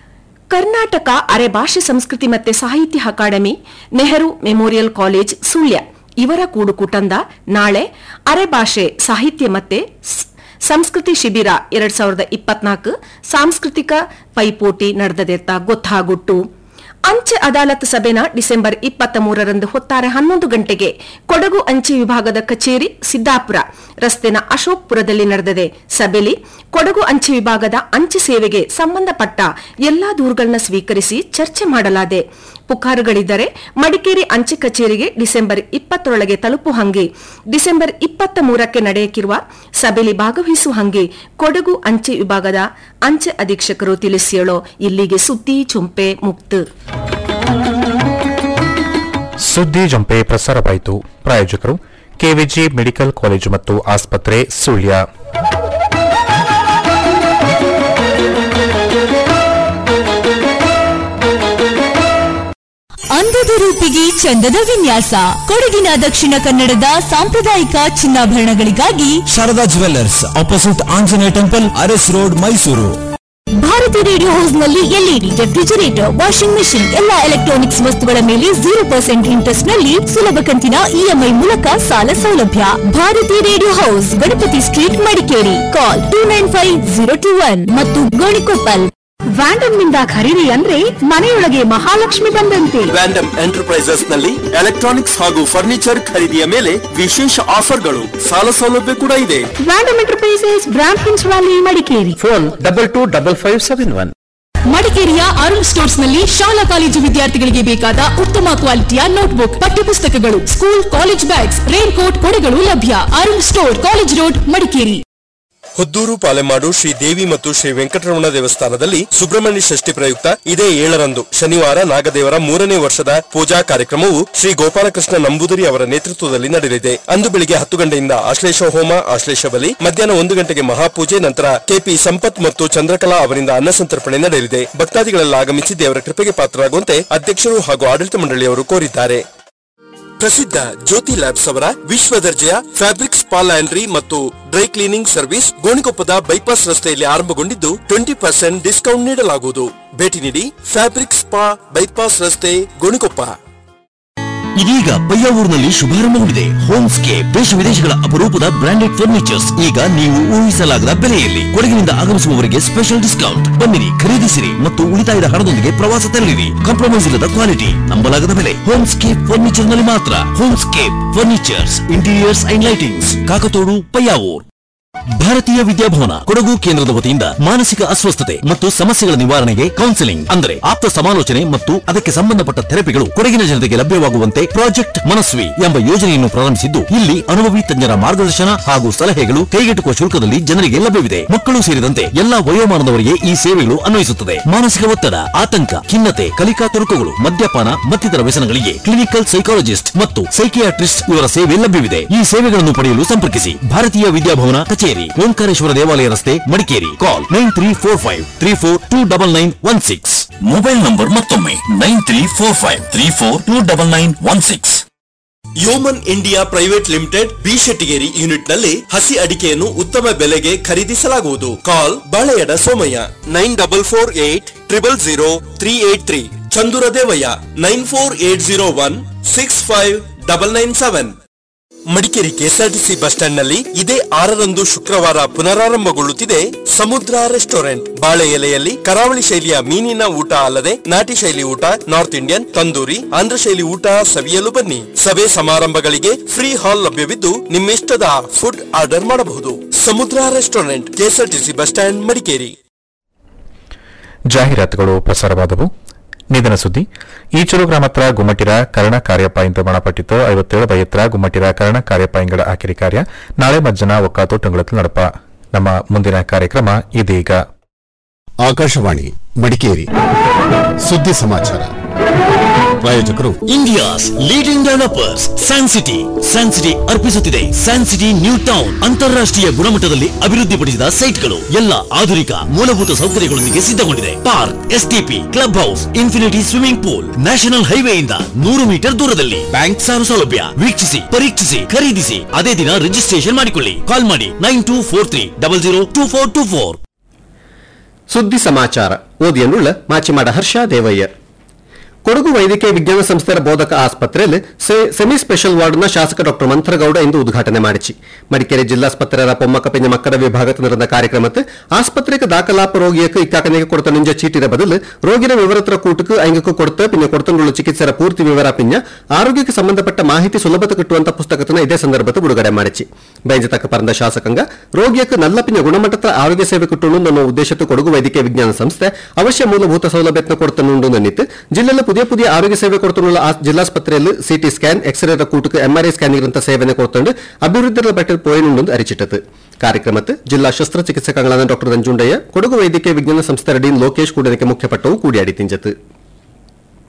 ಕರ್ನಾಟಕ ಅರೆಭಾಷೆ ಸಂಸ್ಕೃತಿ ಮತ್ತೆ ಸಾಹಿತ್ಯ academy Nehru memorial college Sullia ಇವರ ಕೂಡುಕೂಟಂದ ನಾಳೆ ಅರೆಭಾಷೆ ಸಾಹಿತ್ಯ ಮತ್ತೆ ಸ್- ಸಂಸ್ಕೃತಿ ಶಿಬಿರ ಎರಡ್ ಸಾವಿರದ ಇಪ್ಪತ್ನಾಲ್ಕು ಸಾಂಸ್ಕೃತಿಕ ಪೈಪೋಟಿ ನಡೆದದೆತ್ತ ಗೊತ್ತಾಗುಟ್ಟು ಅಂಚೆ ಅದಾಲತ್ ಸಭೆನ ಡಿಸೆಂಬರ್ ಇಪ್ಪತ್ತ ಮೂರರಂದು ಹೊತ್ತಾರೆ ಹನ್ನೊಂದು ಗಂಟೆಗೆ ಕೊಡಗು ಅಂಚೆ ವಿಭಾಗದ ಕಚೇರಿ ಸಿದ್ದಾಪುರ ರಸ್ತೆನ ಅಶೋಕ್ಪುರದಲ್ಲಿ ನಡೆದಿದೆ ಸಭೆಯಲ್ಲಿ ಕೊಡಗು ಅಂಚೆ ವಿಭಾಗದ ಅಂಚೆ ಸೇವೆಗೆ ಸಂಬಂಧಪಟ್ಟ ಎಲ್ಲಾ ದೂರುಗಳನ್ನ ಸ್ವೀಕರಿಸಿ ಚರ್ಚೆ ಮಾಡಲಾದೆ ಪುಕಾರುಗಳಿದ್ದರೆ ಮಡಿಕೇರಿ ಅಂಚೆ ಕಚೇರಿಗೆ ಡಿಸೆಂಬರ್ ಇಪ್ಪತ್ತರೊಳಗೆ ತಲುಪು ಹಂಗೆ ಡಿಸೆಂಬರ್ ಇಪ್ಪತ್ತ ಮೂರಕ್ಕೆ ನಡೆಯಕ್ಕಿರುವ ಸಭೆಯಲ್ಲಿ ಭಾಗವಹಿಸುವ ಹಂಗೆ ಕೊಡಗು ಅಂಚೆ ವಿಭಾಗದ ಅಂಚೆ ಅಧೀಕ್ಷಕರು ತಿಳಿಸಿಯಳೋ ಇಲ್ಲಿಗೆ ಸುದ್ದಿ ಚುಂಪೆ ಮುಕ್ತ ಸುದ್ದಿ ಜಂಪೆ ಪ್ರಸಾರವಾಯಿತು ಪ್ರಾಯೋಜಕರು ಕೆವಿಜಿ ಮೆಡಿಕಲ್ ಕಾಲೇಜು ಮತ್ತು ಆಸ್ಪತ್ರೆ ಸುಳ್ಯ ಅಂದದ ರೂಪಿಗೆ ಚಂದದ ವಿನ್ಯಾಸ ಕೊಡಗಿನ ದಕ್ಷಿಣ ಕನ್ನಡದ ಸಾಂಪ್ರದಾಯಿಕ ಚಿನ್ನಾಭರಣಗಳಿಗಾಗಿ Sharada jewellers opposite Anjaneya temple Aras road Mysuru Bharati radio house ನಲ್ಲಿ ಎಲ್ಇಡಿ ರೆಫ್ರಿಜರೇಟರ್ ವಾಷಿಂಗ್ ಮೆಷಿನ್ ಎಲ್ಲಾ ಎಲೆಕ್ಟ್ರಾನಿಕ್ಸ್ ವಸ್ತುಗಳ ಮೇಲೆ ಜೀರೋ ಪರ್ಸೆಂಟ್ ಇಂಟ್ರೆಸ್ಟ್ ನಲ್ಲಿ ಸುಲಭ ಕಂತಿನ ಇಎಂಐ ಮೂಲಕ ಸಾಲ ಸೌಲಭ್ಯ Bharati radio house Ganapati street Madikeri call two nine five zero two one ಮತ್ತು ಗೋಣಿಕೊಪ್ಪಲ್ ವ್ಯಾಂಡಮ್ ನಿಂದ ಖರೀದಿ ಅಂದ್ರೆ ಮನೆಯೊಳಗೆ ಮಹಾಲಕ್ಷ್ಮಿ ಬಂದಂತೆ ವ್ಯಾಂಡಮ್ ಎಂಟರ್ಪ್ರೈಸಸ್ ನಲ್ಲಿ ಎಲೆಕ್ಟ್ರಾನಿಕ್ಸ್ ಹಾಗೂ ಫರ್ನಿಚರ್ ಖರೀದಿಯ ಮೇಲೆ ವಿಶೇಷ ಆಫರ್ಗಳು ಸಾಲ ಸೌಲಭ್ಯ ಕೂಡ ಇದೆ ವ್ಯಾಂಡಮ್ ಎಂಟರ್ಪ್ರೈಸಸ್ ಬ್ರಾಂಡ್ ಹಿನ್ಸ್ valley Madikeri phone double two double five seven one ಮಡಿಕೇರಿಯ ಅರುಣ್ ಸ್ಟೋರ್ಸ್ ನಲ್ಲಿ ಶಾಲಾ ಕಾಲೇಜು ವಿದ್ಯಾರ್ಥಿಗಳಿಗೆ ಬೇಕಾದ ಉತ್ತಮ ಕ್ವಾಲಿಟಿಯ ನೋಟ್ಬುಕ್ ಪಠ್ಯಪುಸ್ತಕಗಳು school college bags rain coat ಕೊಡೆಗಳು ಲಭ್ಯ Arun store college road Madikeri Hodduru Palemadu Shri Devi ಮತ್ತು ಶ್ರೀ ವೆಂಕಟರಮಣ ದೇವಸ್ಥಾನದಲ್ಲಿ ಸುಬ್ರಹ್ಮಣ್ಯ ಷಷ್ಠಿ ಪ್ರಯುಕ್ತ ಇದೇ ಏಳರಂದು ಶನಿವಾರ ನಾಗದೇವರ ಮೂರನೇ ವರ್ಷದ ಪೂಜಾ ಕಾರ್ಯಕ್ರಮವು ಶ್ರೀ ಗೋಪಾಲಕೃಷ್ಣ ನಂಬೂದರಿ ಅವರ ನೇತೃತ್ವದಲ್ಲಿ ನಡೆಯಲಿದೆ ಅಂದು ಬೆಳಿಗ್ಗೆ ಹತ್ತು ಗಂಟೆಯಿಂದ ಆಶ್ಲೇಷ ಹೋಮ ಆಶ್ಲೇಷ ಬಲಿ ಮಧ್ಯಾಹ್ನ ಒಂದು ಗಂಟೆಗೆ ಮಹಾಪೂಜೆ ನಂತರ ಕೆಪಿ ಸಂಪತ್ ಮತ್ತು ಚಂದ್ರಕಲಾ ಅವರಿಂದ ಅನ್ನಸಂತರ್ಪಣೆ ನಡೆಯಲಿದೆ ಭಕ್ತಾದಿಗಳೆಲ್ಲ ಆಗಮಿಸಿ ದೇವರ ಕೃಪೆಗೆ ಪಾತ್ರರಾಗುವಂತೆ ಅಧ್ಯಕ್ಷರು ಹಾಗೂ ಆಡಳಿತ ಮಂಡಳಿಯವರು ಕೋರಿದ್ದಾರೆ ಪ್ರಸಿದ್ಧ ಜ್ಯೋತಿ ಲ್ಯಾಬ್ಸ್ ಅವರ ವಿಶ್ವ ದರ್ಜೆಯ ಫ್ಯಾಬ್ರಿಕ್ ಸ್ಪಾ ಲ್ಯಾಂಡ್ರಿ ಮತ್ತು ಡ್ರೈ ಕ್ಲೀನಿಂಗ್ ಸರ್ವಿಸ್ ಗೋಣಿಕೊಪ್ಪದ ಬೈಪಾಸ್ ರಸ್ತೆಯಲ್ಲಿ ಆರಂಭಗೊಂಡಿದ್ದು ಟ್ವೆಂಟಿ ಪರ್ಸೆಂಟ್ ಡಿಸ್ಕೌಂಟ್ ನೀಡಲಾಗುವುದು ಭೇಟಿ ನೀಡಿ ಫ್ಯಾಬ್ರಿಕ್ ಸ್ಪಾ ಬೈಪಾಸ್ ರಸ್ತೆ ಗೋಣಿಕೊಪ್ಪ ಇದೀಗ ಪಯ್ಯಾವೂರಿನಲ್ಲಿ ಶುಭಾರಂಭಗೊಂಡಿದೆ ಹೋಮ್ ಸ್ಕೇ ದೇಶ ವಿದೇಶಗಳ ಅಪರೂಪದ ಬ್ರಾಂಡೆಡ್ ಫರ್ನಿಚರ್ಸ್ ಈಗ ನೀವು ಊಹಿಸಲಾಗದ ಬೆಲೆಯಲ್ಲಿ ಕೊಡಗಿನಿಂದ ಆಗಮಿಸುವವರಿಗೆ ಸ್ಪೆಷಲ್ ಡಿಸ್ಕೌಂಟ್ ಬನ್ನಿರಿ ಖರೀದಿಸಿರಿ ಮತ್ತು ಉಳಿತಾಯದ ಹಣದೊಂದಿಗೆ ಪ್ರವಾಸ ತೆರಳಿರಿ ಕಾಂಪ್ರಮೈಸ್ ಇಲ್ಲದ ಕ್ವಾಲಿಟಿ ನಂಬಲಾಗದ ಬೆಲೆ ಹೋಮ್ ಸ್ಕೇಪ್ ಫರ್ನಿಚರ್ ನಲ್ಲಿ ಮಾತ್ರ home scape furnitures interiors and lightings Kakatodu Payyavoor Bharatiya Vidyabhavan Kodagu ಕೇಂದ್ರದ ವತಿಯಿಂದ ಮಾನಸಿಕ ಅಸ್ವಸ್ಥತೆ ಮತ್ತು ಸಮಸ್ಯೆಗಳ ನಿವಾರಣೆಗೆ ಕೌನ್ಸಿಲಿಂಗ್ ಅಂದರೆ ಆಪ್ತ ಸಮಾಲೋಚನೆ ಮತ್ತು ಅದಕ್ಕೆ ಸಂಬಂಧಪಟ್ಟ ಥೆರಪಿಗಳು ಕೊಡಗಿನ ಜನತೆಗೆ ಲಭ್ಯವಾಗುವಂತೆ ಪ್ರಾಜೆಕ್ಟ್ ಮನಸ್ವಿ ಎಂಬ ಯೋಜನೆಯನ್ನು ಪ್ರಾರಂಭಿಸಿದ್ದು ಇಲ್ಲಿ ಅನುಭವಿ ತಜ್ಞರ ಮಾರ್ಗದರ್ಶನ ಹಾಗೂ ಸಲಹೆಗಳು ಕೈಗೆಟುಕುವ ಶುಲ್ಕದಲ್ಲಿ ಜನರಿಗೆ ಲಭ್ಯವಿದೆ ಮಕ್ಕಳು ಸೇರಿದಂತೆ ಎಲ್ಲಾ ವಯೋಮಾನದವರಿಗೆ ಈ ಸೇವೆಗಳು ಅನ್ವಯಿಸುತ್ತದೆ ಮಾನಸಿಕ ಒತ್ತಡ ಆತಂಕ ಖಿನ್ನತೆ ಕಲಿಕಾ ತೊಡಕುಗಳು ಮದ್ಯಪಾನ ಮತ್ತಿತರ ವ್ಯಸನಗಳಿಗೆ ಕ್ಲಿನಿಕಲ್ ಸೈಕಾಲಜಿಸ್ಟ್ ಮತ್ತು ಸೈಕಿಯಾಟ್ರಿಸ್ಟ್ ಇವರ ಸೇವೆ ಲಭ್ಯವಿದೆ ಈ ಸೇವೆಗಳನ್ನು ಪಡೆಯಲು ಸಂಪರ್ಕಿಸಿ ಭಾರತೀಯ ವಿದ್ಯಾಭವನ ಕಚೇರಿ ಓಂಕಾರೇಶ್ವರ ದೇವಾಲಯ ರಸ್ತೆ Madikeri call nine three four five three four two double nine one six mobile number ಮತ್ತೊಮ್ಮೆ nine three four five three four two double nine one six Yeoman India private limited B Shettigeri unit ನಲ್ಲಿ ಹಸಿ ಅಡಿಕೆಯನ್ನು ಉತ್ತಮ ಬೆಲೆಗೆ ಖರೀದಿಸಲಾಗುವುದು call Baleyada Somaiah nine double four eight triple zero three eight three Chandura Devaiah nine four eight zero one six five double nine seven Madikeri KSRTC bus stand ನಲ್ಲಿ ಇದೇ ಆರರಂದು ಶುಕ್ರವಾರ ಪುನರಾರಂಭಗೊಳ್ಳುತ್ತಿದೆ ಸಮುದ್ರ ರೆಸ್ಟೋರೆಂಟ್ ಬಾಳೆ ಎಲೆಯಲ್ಲಿ ಕರಾವಳಿ ಶೈಲಿಯ ಮೀನಿನ ಊಟ ಅಲ್ಲದೆ ನಾಟಿ ಶೈಲಿ ಊಟ ನಾರ್ತ್ ಇಂಡಿಯನ್ ತಂದೂರಿ ಆಂಧ್ರ ಶೈಲಿ ಊಟ ಸವಿಯಲು ಬನ್ನಿ ಸಭೆ ಸಮಾರಂಭಗಳಿಗೆ ಫ್ರೀ ಹಾಲ್ ಲಭ್ಯವಿದ್ದು ನಿಮ್ಮಿಷ್ಟದ ಫುಡ್ ಆರ್ಡರ್ ಮಾಡಬಹುದು Samudra restaurant KSRTC bus stand Madikeri ಜಾಹೀರಾತುಗಳು ಪ್ರಸಾರವಾದವು ನಿಧನ ಸುದ್ದಿ ಈಚೂರು ಗ್ರಾಮ ಹತ್ರ ಗುಮ್ಮಟಿರ ಕರ್ಣ ಕಾರ್ಯಪಾಯಿಂದ ಮಣಪಟ್ಟಿತ್ತು ಐವತ್ತೇಳು ಬೈ ಎತ್ತರ ಗುಮ್ಮಟಿರ ಕರ್ಣ ಕಾರ್ಯಪಾಯಿಂಗಳ ಆಕಿರಿ ಕಾರ್ಯ ನಾಳೆ ಮಧ್ಯಾಹ್ನ ಒಕ್ಕಾತು ಟಂಗಳತ್ತು ನಡಪ ನಮ್ಮ ಮುಂದಿನ ಕಾರ್ಯಕ್ರಮ ಇದೀಗ ಆಕಾಶವಾಣಿ ಮಡಿಕೇರಿ ಸುದ್ದಿ ಸಮಾಚಾರ ಪ್ರಾಯೋಜಕರು India's leading developers San City San City ಅರ್ಪಿಸುತ್ತಿದೆ ಸ್ಯಾನ್ ಸಿಟಿ ನ್ಯೂ ಟೌನ್ ಅಂತಾರಾಷ್ಟ್ರೀಯ ಗುಣಮಟ್ಟದಲ್ಲಿ ಅಭಿವೃದ್ಧಿಪಡಿಸಿದ ಸೈಟ್ಗಳು ಎಲ್ಲ ಆಧುನಿಕ ಮೂಲಭೂತ ಸೌಕರ್ಯಗಳೊಂದಿಗೆ ಸಿದ್ಧಗೊಂಡಿದೆ park STP club house infinity swimming pool national ಹೈವೇಯಿಂದ ನೂರು ಮೀಟರ್ ದೂರದಲ್ಲಿ ಬ್ಯಾಂಕ್ ಸಾಲ ಸೌಲಭ್ಯ ವೀಕ್ಷಿಸಿ ಪರೀಕ್ಷಿಸಿ ಖರೀದಿಸಿ ಅದೇ ದಿನ ರಿಜಿಸ್ಟ್ರೇಷನ್ ಮಾಡಿಕೊಳ್ಳಿ ಕಾಲ್ ಮಾಡಿ nine two four three double zero two four two four ಸುದ್ದಿ ಸಮಾಚಾರ ಓದಿಯನ್ನುಳ್ಳ ಮಾಚಿಮಾಡ ಹರ್ಷ ದೇವಯ್ಯ ಕೊಡಗು ವೈದ್ಯಕೀಯ ವಿಜ್ಞಾನ ಸಂಸ್ಥೆಯ ಬೋಧಕ ಆಸ್ಪತ್ರೆಯಲ್ಲಿ ಸೆ- ಸೆಮಿ ಸ್ಪೆಷಲ್ ವಾರ್ಡ್ನ ಶಾಸಕ ಡಾಕ್ಟರ್ ಮಂತ್ರಗೌಡ ಇಂದು ಉದ್ಘಾಟನೆ ಮಾಡಿಸಿ ಮಡಿಕೇರಿ ಜಿಲ್ಲಾಸ್ಪತ್ರೆಯ ಪೊಮ್ಮಕ್ಕ ಪಿಂಜ ಮಕ್ಕಳ ವಿಭಾಗത്തിൽ നടന്ന ಕಾರ್ಯಕ್ರಮത്തിൽ ആസ്പത്രിക്ക് ദാഖലാപ്പ് രോഗിയക്ക് ഇക്കാക്കനേക്ക് കൊടുത്ത നിഞ്ച ചീട്ടിയുടെ ബദൽ രോഗിയുടെ വിവരത്ര കൂട്ടുക്ക് അയങ്കക്ക് കൊടുത്ത് പിന്നെ കൊടുത്തുള്ള ചികിತ್ಸೆಯ ಪೂರ್ತಿ ವಿವರ ಪಿಂಜ ಆರೋಗ್ಯಕ್ಕೆ ಸಂಬಂಧಪಟ್ಟ ಮಾಹಿತಿ ಸುಲಭತೆ ಕಿಟ್ಟುವಂತ ಪುಸ್ತಕತನ ಇದೇ ಸಂದರ್ಭದಲ್ಲಿ ಬಿಡುಗಡೆ ಮಾಡಿಸಿ ಬೇಂಜ ತಕ್ಕ ಪರಂದ ಶಾಸಕಾಂಗ ರೋಗಿಯಕ್ಕೆ ನಲ್ಲ ಪಿಂಜ ಗುಣಮಟ್ಟದ ಆರೋಗ್ಯ ಸೇವೆ കിട്ടുന്നു എന്ന ഉദ്ദേശത്ത് കൊടുകു വൈദ്യകീയ വിജ്ഞാന സംസ്ഥ അവശ്യ മൂലഭൂത സൗലഭ്യത്തിന് കൊടുത്തുന്നുണ്ട് എന്നിട്ട് ജില്ലയിൽ പുതിയ പുതിയ ആരോഗ്യ ಸೇವೆ ಕೊಡ್ತಿರುವ ಜಿಲ್ಲಾಸ್ಪತ್ರೆಯಲ್ಲಿ ಸಿಟಿ ಸ್ಕ್ಯಾನ್ ಎಕ್ಸ್ರೇದ ಕೂಟಕ್ಕೆ ಎಂಆರ್ಐ ಸ್ಕ್ಯಾನಿಂಗ್ ಅಂತ ಸೇವೆನೆ ಕೊಡ್ತಂಡು ಅಭಿವೃದ್ಧಿಯ ಬೆಟ್ಟಲ್ പോയിനുണ്ടെന്ന് അറിയിച്ചിട്ടത് ಕಾರ್ಯಕ್ರಮത്തിൽ ಜಿಲ್ಲಾ ಶಸ್ತ್ರಚಿಕಿತ್ಸಕಗಳಾದ ಡಾಕ್ಟರ್ ನಂಜುಂಡಯ್ಯ ಕೊಡಗು ವೈದ್ಯಕೀಯ ವಿಜ್ಞಾನ ಸಂಸ್ಥೆ ಅಡಿಯಿಂದ ಲೋಕೇಶ್ ಕೂಡನಕ್ಕೆ ಮುಖ್ಯಪಟ್ಟವು ಕೂಡಿಯಾಡಿ ತಿಂಜತ್